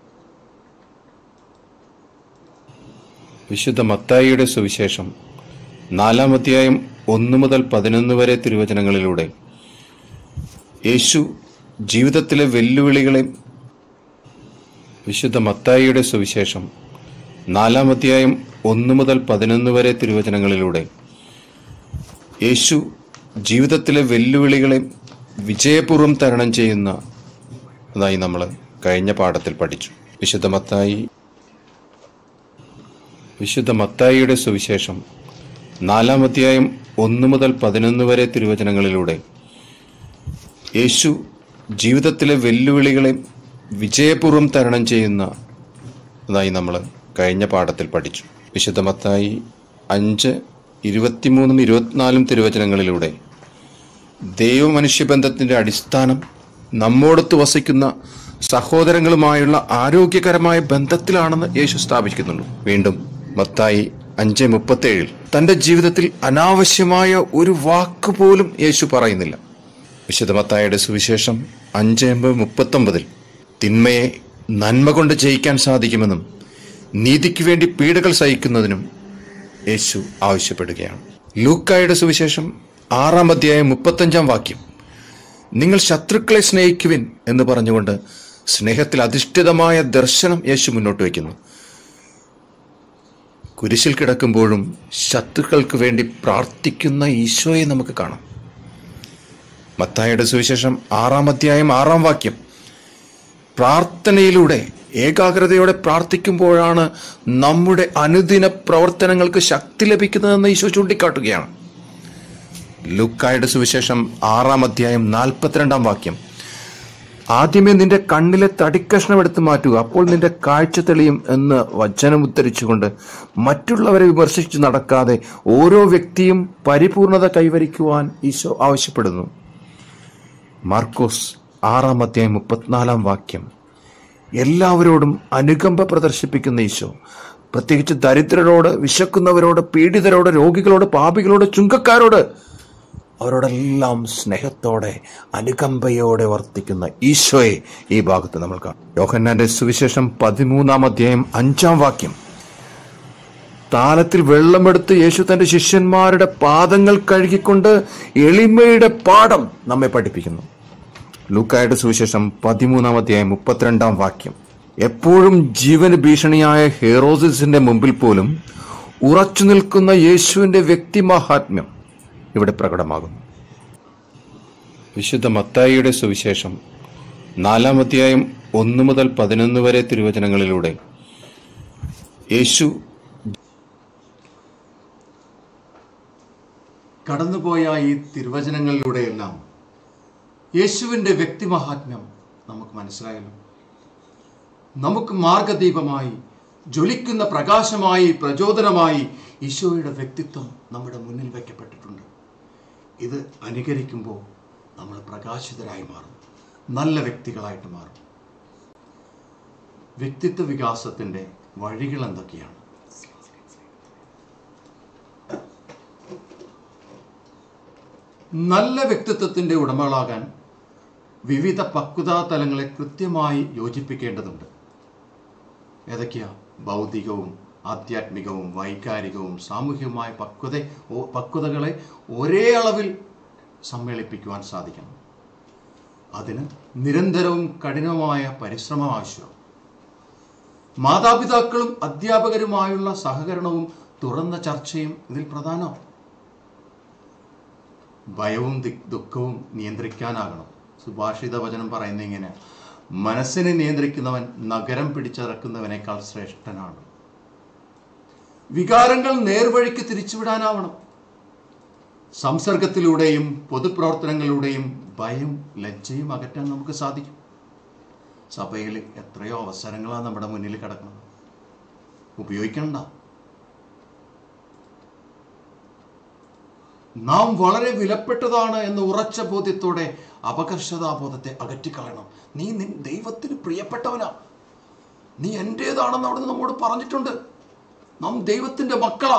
വിശുദ്ധ മത്തായിയുടെ സുവിശേഷം നാലാം അധ്യായം ഒന്ന് മുതൽ പതിനൊന്ന് വരെ തിരുവചനങ്ങളിലൂടെ യേശു ജീവിതത്തിലെ വെല്ലുവിളികളെ വിശുദ്ധ മത്തായിയുടെ സുവിശേഷം നാലാം അധ്യായം ഒന്ന് മുതൽ പതിനൊന്ന് വരെ തിരുവചനങ്ങളിലൂടെ യേശു ജീവിതത്തിലെ വെല്ലുവിളികളെ വിജയപൂർവ്വം തരണം ചെയ്യുന്ന അതായി നമ്മൾ കഴിഞ്ഞ പാഠത്തിൽ പഠിച്ചു വിശുദ്ധ മത്തായി വിശുദ്ധ മത്തായിയുടെ സുവിശേഷം നാലാം അധ്യായം ഒന്ന് മുതൽ പതിനൊന്ന് വരെ തിരുവചനങ്ങളിലൂടെ യേശു ജീവിതത്തിലെ വെല്ലുവിളികളെ വിജയപൂർവ്വം തരണം ചെയ്യുന്ന അതായി നമ്മൾ കഴിഞ്ഞ പാഠത്തിൽ പഠിച്ചു വിശുദ്ധ മത്തായി അഞ്ച് ഇരുപത്തിമൂന്നും ഇരുപത്തിനാലും തിരുവചനങ്ങളിലൂടെ ദൈവമനുഷ്യബന്ധത്തിൻ്റെ അടിസ്ഥാനം നമ്മോടൊത്ത് വസിക്കുന്ന സഹോദരങ്ങളുമായുള്ള ആരോഗ്യകരമായ ബന്ധത്തിലാണെന്ന് യേശു സ്ഥാപിക്കുന്നുള്ളൂ വീണ്ടും മത്തായി അഞ്ച് മുപ്പത്തേഴിൽ തന്റെ ജീവിതത്തിൽ അനാവശ്യമായ ഒരു വാക്ക് പോലും യേശു പറയുന്നില്ല വിശുദ്ധ മത്തായിയുടെ സുവിശേഷം അഞ്ച് മുപ്പത്തൊമ്പതിൽ തിന്മയെ നന്മ കൊണ്ട് ജയിക്കാൻ സാധിക്കുമെന്നും നീതിക്ക് വേണ്ടി പീഡകൾ സഹിക്കുന്നതിനും യേശു ആവശ്യപ്പെടുകയാണ് ലൂക്കായുടെ സുവിശേഷം ആറാം അധ്യായം മുപ്പത്തഞ്ചാം വാക്യം നിങ്ങൾ ശത്രുക്കളെ സ്നേഹിക്കുവിൻ എന്ന് പറഞ്ഞുകൊണ്ട് സ്നേഹത്തിൽ അധിഷ്ഠിതമായ ദർശനം യേശു മുന്നോട്ട് വയ്ക്കുന്നു കുരിശിൽ കിടക്കുമ്പോഴും ശത്രുക്കൾക്ക് വേണ്ടി പ്രാർത്ഥിക്കുന്ന ഈശോയെ നമുക്ക് കാണാം മത്തായുടെ സുവിശേഷം ആറാം അധ്യായം ആറാം വാക്യം പ്രാർത്ഥനയിലൂടെ ഏകാഗ്രതയോടെ പ്രാർത്ഥിക്കുമ്പോഴാണ് നമ്മുടെ അനുദിന പ്രവർത്തനങ്ങൾക്ക് ശക്തി ലഭിക്കുന്നതെന്ന് ഈശോ ചൂണ്ടിക്കാട്ടുകയാണ് ലുക്കായുടെ സുവിശേഷം ആറാം അധ്യായം നാൽപ്പത്തിരണ്ടാം വാക്യം ആദ്യമേ നിന്റെ കണ്ണിലെ തടിക്കഷ്ണം എടുത്ത് മാറ്റുക അപ്പോൾ നിന്റെ കാഴ്ച തെളിയും എന്ന് വചനം ഉദ്ധരിച്ചുകൊണ്ട് മറ്റുള്ളവരെ വിമർശിച്ചു നടക്കാതെ ഓരോ വ്യക്തിയും പരിപൂർണത കൈവരിക്കുവാൻ ഈശോ ആവശ്യപ്പെടുന്നു മാർക്കോസ് ആറാം അധ്യായം മുപ്പത്തിനാലാം വാക്യം എല്ലാവരോടും അനുകമ്പ പ്രദർശിപ്പിക്കുന്ന ഈശോ പ്രത്യേകിച്ച് ദരിദ്രരോട് വിശക്കുന്നവരോട് പീഡിതരോട് രോഗികളോട് പാപികളോട് ചുങ്കക്കാരോട് അവരോടെല്ലാം സ്നേഹത്തോടെ അനുകമ്പയോടെ വർത്തിക്കുന്ന ഈശോയെ ഈ ഭാഗത്ത് നമ്മൾ കാണാം യോഹന്നാന്റെ സുവിശേഷം പതിമൂന്നാം അധ്യായം അഞ്ചാം വാക്യം താലത്തിൽ വെള്ളമെടുത്ത് യേശു തന്റെ ശിഷ്യന്മാരുടെ പാദങ്ങൾ കഴുകിക്കൊണ്ട് എളിമയുടെ പാഠം നമ്മെ പഠിപ്പിക്കുന്നു ലൂക്കായുടെ സുവിശേഷം പതിമൂന്നാം അധ്യായം മുപ്പത്തിരണ്ടാം വാക്യം എപ്പോഴും ജീവന് ഭീഷണിയായ ഹെറോസിന്റെ മുമ്പിൽ പോലും ഉറച്ചു നിൽക്കുന്ന യേശുവിന്റെ വ്യക്തിമാഹാത്മ്യം ഇവിടെ പ്രകടമാകുന്നു വിശുദ്ധ മത്തായിയുടെ സുവിശേഷം നാലാം അധ്യായം ഒന്ന് മുതൽ പതിനൊന്ന് വരെ തിരുവചനങ്ങളിലൂടെ യേശു കടന്നുപോയ ഈ തിരുവചനങ്ങളിലൂടെയെല്ലാം യേശുവിൻ്റെ വ്യക്തിമഹാത്മ്യം നമുക്ക് മനസ്സിലായല്ലോ നമുക്ക് മാർഗദീപമായി ജ്വലിക്കുന്ന പ്രകാശമായി പ്രചോദനമായി ഈശോയുടെ വ്യക്തിത്വം നമ്മുടെ മുന്നിൽ വയ്ക്കപ്പെട്ടിട്ടുണ്ട് ഇത് അനുകരിക്കുമ്പോൾ നമ്മൾ പ്രകാശിതരായി മാറും നല്ല വ്യക്തികളായിട്ട് മാറും വ്യക്തിത്വ വികാസത്തിൻ്റെ വഴികൾ എന്തൊക്കെയാണ് നല്ല വ്യക്തിത്വത്തിൻ്റെ ഉടമകളാകാൻ വിവിധ പക്വതാ തലങ്ങളെ കൃത്യമായി യോജിപ്പിക്കേണ്ടതുണ്ട് ഏതൊക്കെയാ ഭൗതികവും ആധ്യാത്മികവും വൈകാരികവും സാമൂഹികവുമായ പക്വത ഓ- പക്വതകളെ ഒരേ അളവിൽ സമ്മേളിപ്പിക്കുവാൻ സാധിക്കണം അതിന് നിരന്തരവും കഠിനവുമായ പരിശ്രമം ആവശ്യമാണ് മാതാപിതാക്കളും അധ്യാപകരുമായുള്ള സഹകരണവും തുറന്ന ചർച്ചയും ഇതിൽ പ്രധാനമാണ് ഭയവും ദി- ദുഃഖവും നിയന്ത്രിക്കാനാകണം സുഭാഷിത വചനം പറയുന്ന ഇങ്ങനെ മനസ്സിനെ നിയന്ത്രിക്കുന്നവൻ നഗരം പിടിച്ചടക്കുന്നവനേക്കാൾ ശ്രേഷ്ഠനാണ് വികാരങ്ങൾ നേർവഴിക്ക് തിരിച്ചുവിടാനാവണം സംസർഗത്തിലൂടെയും പൊതുപ്രവർത്തനങ്ങളിലൂടെയും ഭയം ലജ്ജയും അകറ്റാൻ നമുക്ക് സാധിക്കും സഭയിൽ എത്രയോ അവസരങ്ങളാണ് നമ്മുടെ മുന്നിൽ കിടക്കുന്നത് ഉപയോഗിക്കണ്ട നാം വളരെ വിലപ്പെട്ടതാണ് എന്ന ഉറച്ച ബോധ്യത്തോടെ അപകർഷതാബോധത്തെ അകറ്റിക്കളയണം നീ നിൻ ദൈവത്തിന് പ്രിയപ്പെട്ടവനാ നീ എൻ്റേതാണെന്ന് അവിടുന്ന് നമ്മോട് പറഞ്ഞിട്ടുണ്ട് നാം ദൈവത്തിൻ്റെ മക്കളാ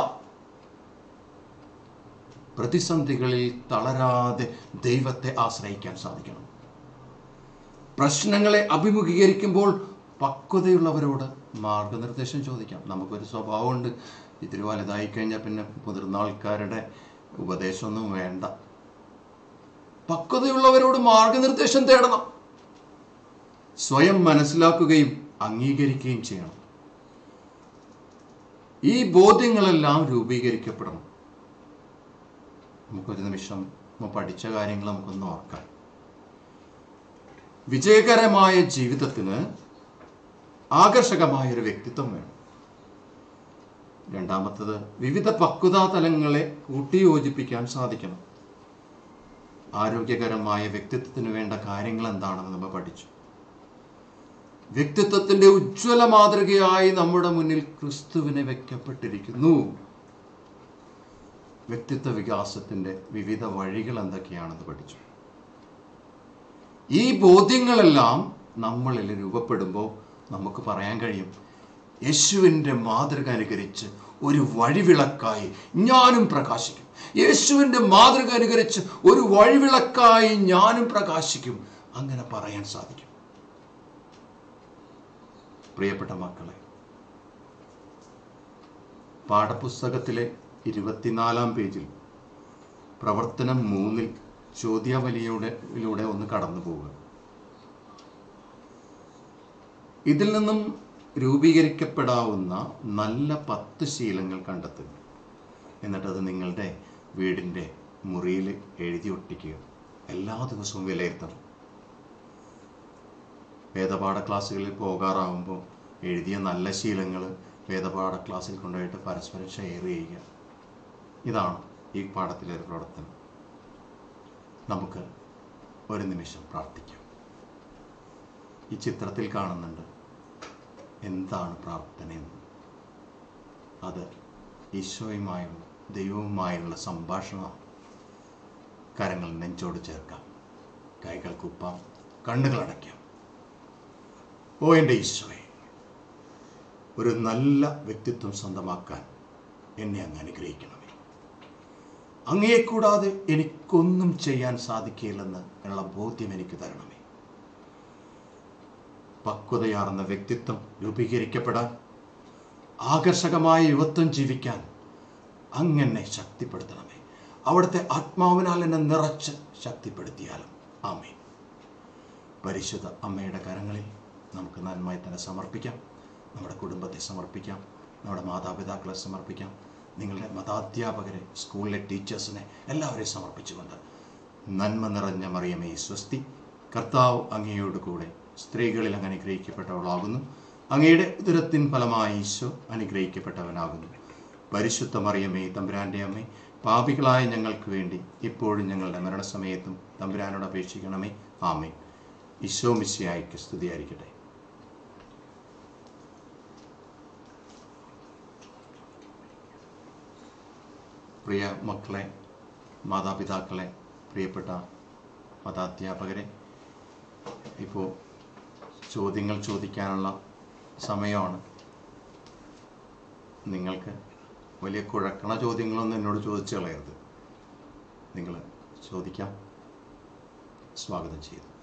പ്രതിസന്ധികളിൽ തളരാതെ ദൈവത്തെ ആശ്രയിക്കാൻ സാധിക്കണം പ്രശ്നങ്ങളെ അഭിമുഖീകരിക്കുമ്പോൾ പക്വതയുള്ളവരോട് മാർഗനിർദ്ദേശം ചോദിക്കാം നമുക്കൊരു സ്വഭാവമുണ്ട് ഇതിന് വലുതായി കഴിഞ്ഞാൽ പിന്നെ മുതിർന്ന ആൾക്കാരുടെ ഉപദേശമൊന്നും വേണ്ട പക്വതയുള്ളവരോട് മാർഗനിർദ്ദേശം തേടണം സ്വയം മനസ്സിലാക്കുകയും അംഗീകരിക്കുകയും ചെയ്യണം ഈ ബോധ്യങ്ങളെല്ലാം രൂപീകരിക്കപ്പെടണം നമുക്കൊരു നിമിഷം നമ്മൾ പഠിച്ച കാര്യങ്ങൾ നമുക്കൊന്ന് ഓർക്കാം വിജയകരമായ ജീവിതത്തിന് ആകർഷകമായ ഒരു വ്യക്തിത്വം വേണം രണ്ടാമത്തത് വിവിധ പക്വതാ തലങ്ങളെ കൂട്ടിയോജിപ്പിക്കാൻ സാധിക്കണം ആരോഗ്യകരമായ വ്യക്തിത്വത്തിന് വേണ്ട കാര്യങ്ങൾ എന്താണെന്ന് നമ്മൾ പഠിച്ചു വ്യക്തിത്വത്തിന്റെ ഉജ്ജ്വല മാതൃകയായി നമ്മുടെ മുന്നിൽ ക്രിസ്തുവിനെ വെക്കപ്പെട്ടിരിക്കുന്നു വ്യക്തിത്വ വികാസത്തിന്റെ വിവിധ വഴികൾ എന്തൊക്കെയാണെന്ന് പഠിച്ചു ഈ ബോധ്യങ്ങളെല്ലാം നമ്മളിൽ രൂപപ്പെടുമ്പോൾ നമുക്ക് പറയാൻ കഴിയും യേശുവിൻ്റെ മാതൃക അനുകരിച്ച് ഒരു വഴിവിളക്കായി ഞാനും പ്രകാശിക്കും യേശുവിൻ്റെ മാതൃക അനുകരിച്ച് ഒരു വഴിവിളക്കായി ഞാനും പ്രകാശിക്കും അങ്ങനെ പറയാൻ സാധിക്കും പ്രിയപ്പെട്ട മക്കളെ പാഠപുസ്തകത്തിലെ ഇരുപത്തിനാലാം പേജിൽ പ്രവർത്തനം മൂന്നിൽ ചോദ്യാവലിയുടെ യിലൂടെ ഒന്ന് കടന്നു പോവുക ഇതിൽ നിന്നും രൂപീകരിക്കപ്പെടാവുന്ന നല്ല പത്ത് ശീലങ്ങൾ കണ്ടെത്തുക എന്നിട്ടത് നിങ്ങളുടെ വീടിൻ്റെ മുറിയിൽ എഴുതി ഒട്ടിക്കുക എല്ലാ ദിവസവും വിലയിരുത്തണം വേദപാഠ ക്ലാസ്സുകളിൽ പോകാറാകുമ്പോൾ എഴുതിയ നല്ല ശീലങ്ങൾ വേദപാഠ ക്ലാസ്സിൽ കൊണ്ടുപോയിട്ട് പരസ്പരം ഷെയർ ചെയ്യുക ഇതാണ് ഈ പാഠത്തിലെ ഒരു പ്രവർത്തനം നമുക്ക് ഒരു നിമിഷം പ്രാർത്ഥിക്കാം ഈ ചിത്രത്തിൽ കാണുന്നുണ്ട് എന്താണ് പ്രാർത്ഥനയെന്ന് അത് ഈശോയുമായുള്ള ദൈവവുമായുള്ള സംഭാഷണമാണ് കരങ്ങൾ നെഞ്ചോട് ചേർക്കാം കൈകൾ കുപ്പാം കണ്ണുകൾ അടയ്ക്കാം ഓ എൻ്റെ ഈശോയെ ഒരു നല്ല വ്യക്തിത്വം സ്വന്തമാക്കാൻ എന്നെ അങ്ങ് അനുഗ്രഹിക്കണമേ അങ്ങയെ കൂടാതെ എനിക്കൊന്നും ചെയ്യാൻ സാധിക്കില്ലെന്ന് ഉള്ള ബോധ്യം എനിക്ക് തരണമേ പക്വതയാർന്ന വ്യക്തിത്വം രൂപീകരിക്കപ്പെടാൻ ആകർഷകമായ യുവത്വം ജീവിക്കാൻ അങ്ങനെ ശക്തിപ്പെടുത്തണമേ അവിടുത്തെ ആത്മാവിനാൽ എന്നെ നിറച്ച് ശക്തിപ്പെടുത്തിയാലും ആമേ പരിശുദ്ധ അമ്മയുടെ കരങ്ങളിൽ നമുക്ക് നന്മയെ തന്നെ സമർപ്പിക്കാം നമ്മുടെ കുടുംബത്തെ സമർപ്പിക്കാം നമ്മുടെ മാതാപിതാക്കളെ സമർപ്പിക്കാം നിങ്ങളുടെ മതാധ്യാപകരെ സ്കൂളിലെ ടീച്ചേഴ്സിനെ എല്ലാവരെയും സമർപ്പിച്ചുകൊണ്ട് നന്മ നിറഞ്ഞ മറിയമേ സ്വസ്തി കർത്താവ് അങ്ങയോട് കൂടെ സ്ത്രീകളിൽ അങ്ങ് അനുഗ്രഹിക്കപ്പെട്ടവളാകുന്നു അങ്ങയുടെ ഉദരത്തിൻ ഫലമായി ഈശോ അനുഗ്രഹിക്കപ്പെട്ടവനാകുന്നു പരിശുദ്ധ മറിയമേ തമ്പുരാൻ്റെ അമ്മേ പാപികളായ ഞങ്ങൾക്ക് വേണ്ടി ഇപ്പോഴും ഞങ്ങളുടെ മരണസമയത്തും തമ്പുരാനോട് അപേക്ഷിക്കണമേ ആമേ ഈശോ മിശിയായിക്ക് സ്തുതിയായിരിക്കട്ടെ പ്രിയ മക്കളെ മാതാപിതാക്കളെ പ്രിയപ്പെട്ട മതാധ്യാപകരെ ഇപ്പോൾ ചോദ്യങ്ങൾ ചോദിക്കാനുള്ള സമയമാണ് നിങ്ങൾക്ക് വലിയ കുഴക്കണ ചോദ്യങ്ങളൊന്നും എന്നോട് ചോദിച്ചു കളയരുത് നിങ്ങൾ ചോദിക്കാം സ്വാഗതം ചെയ്തു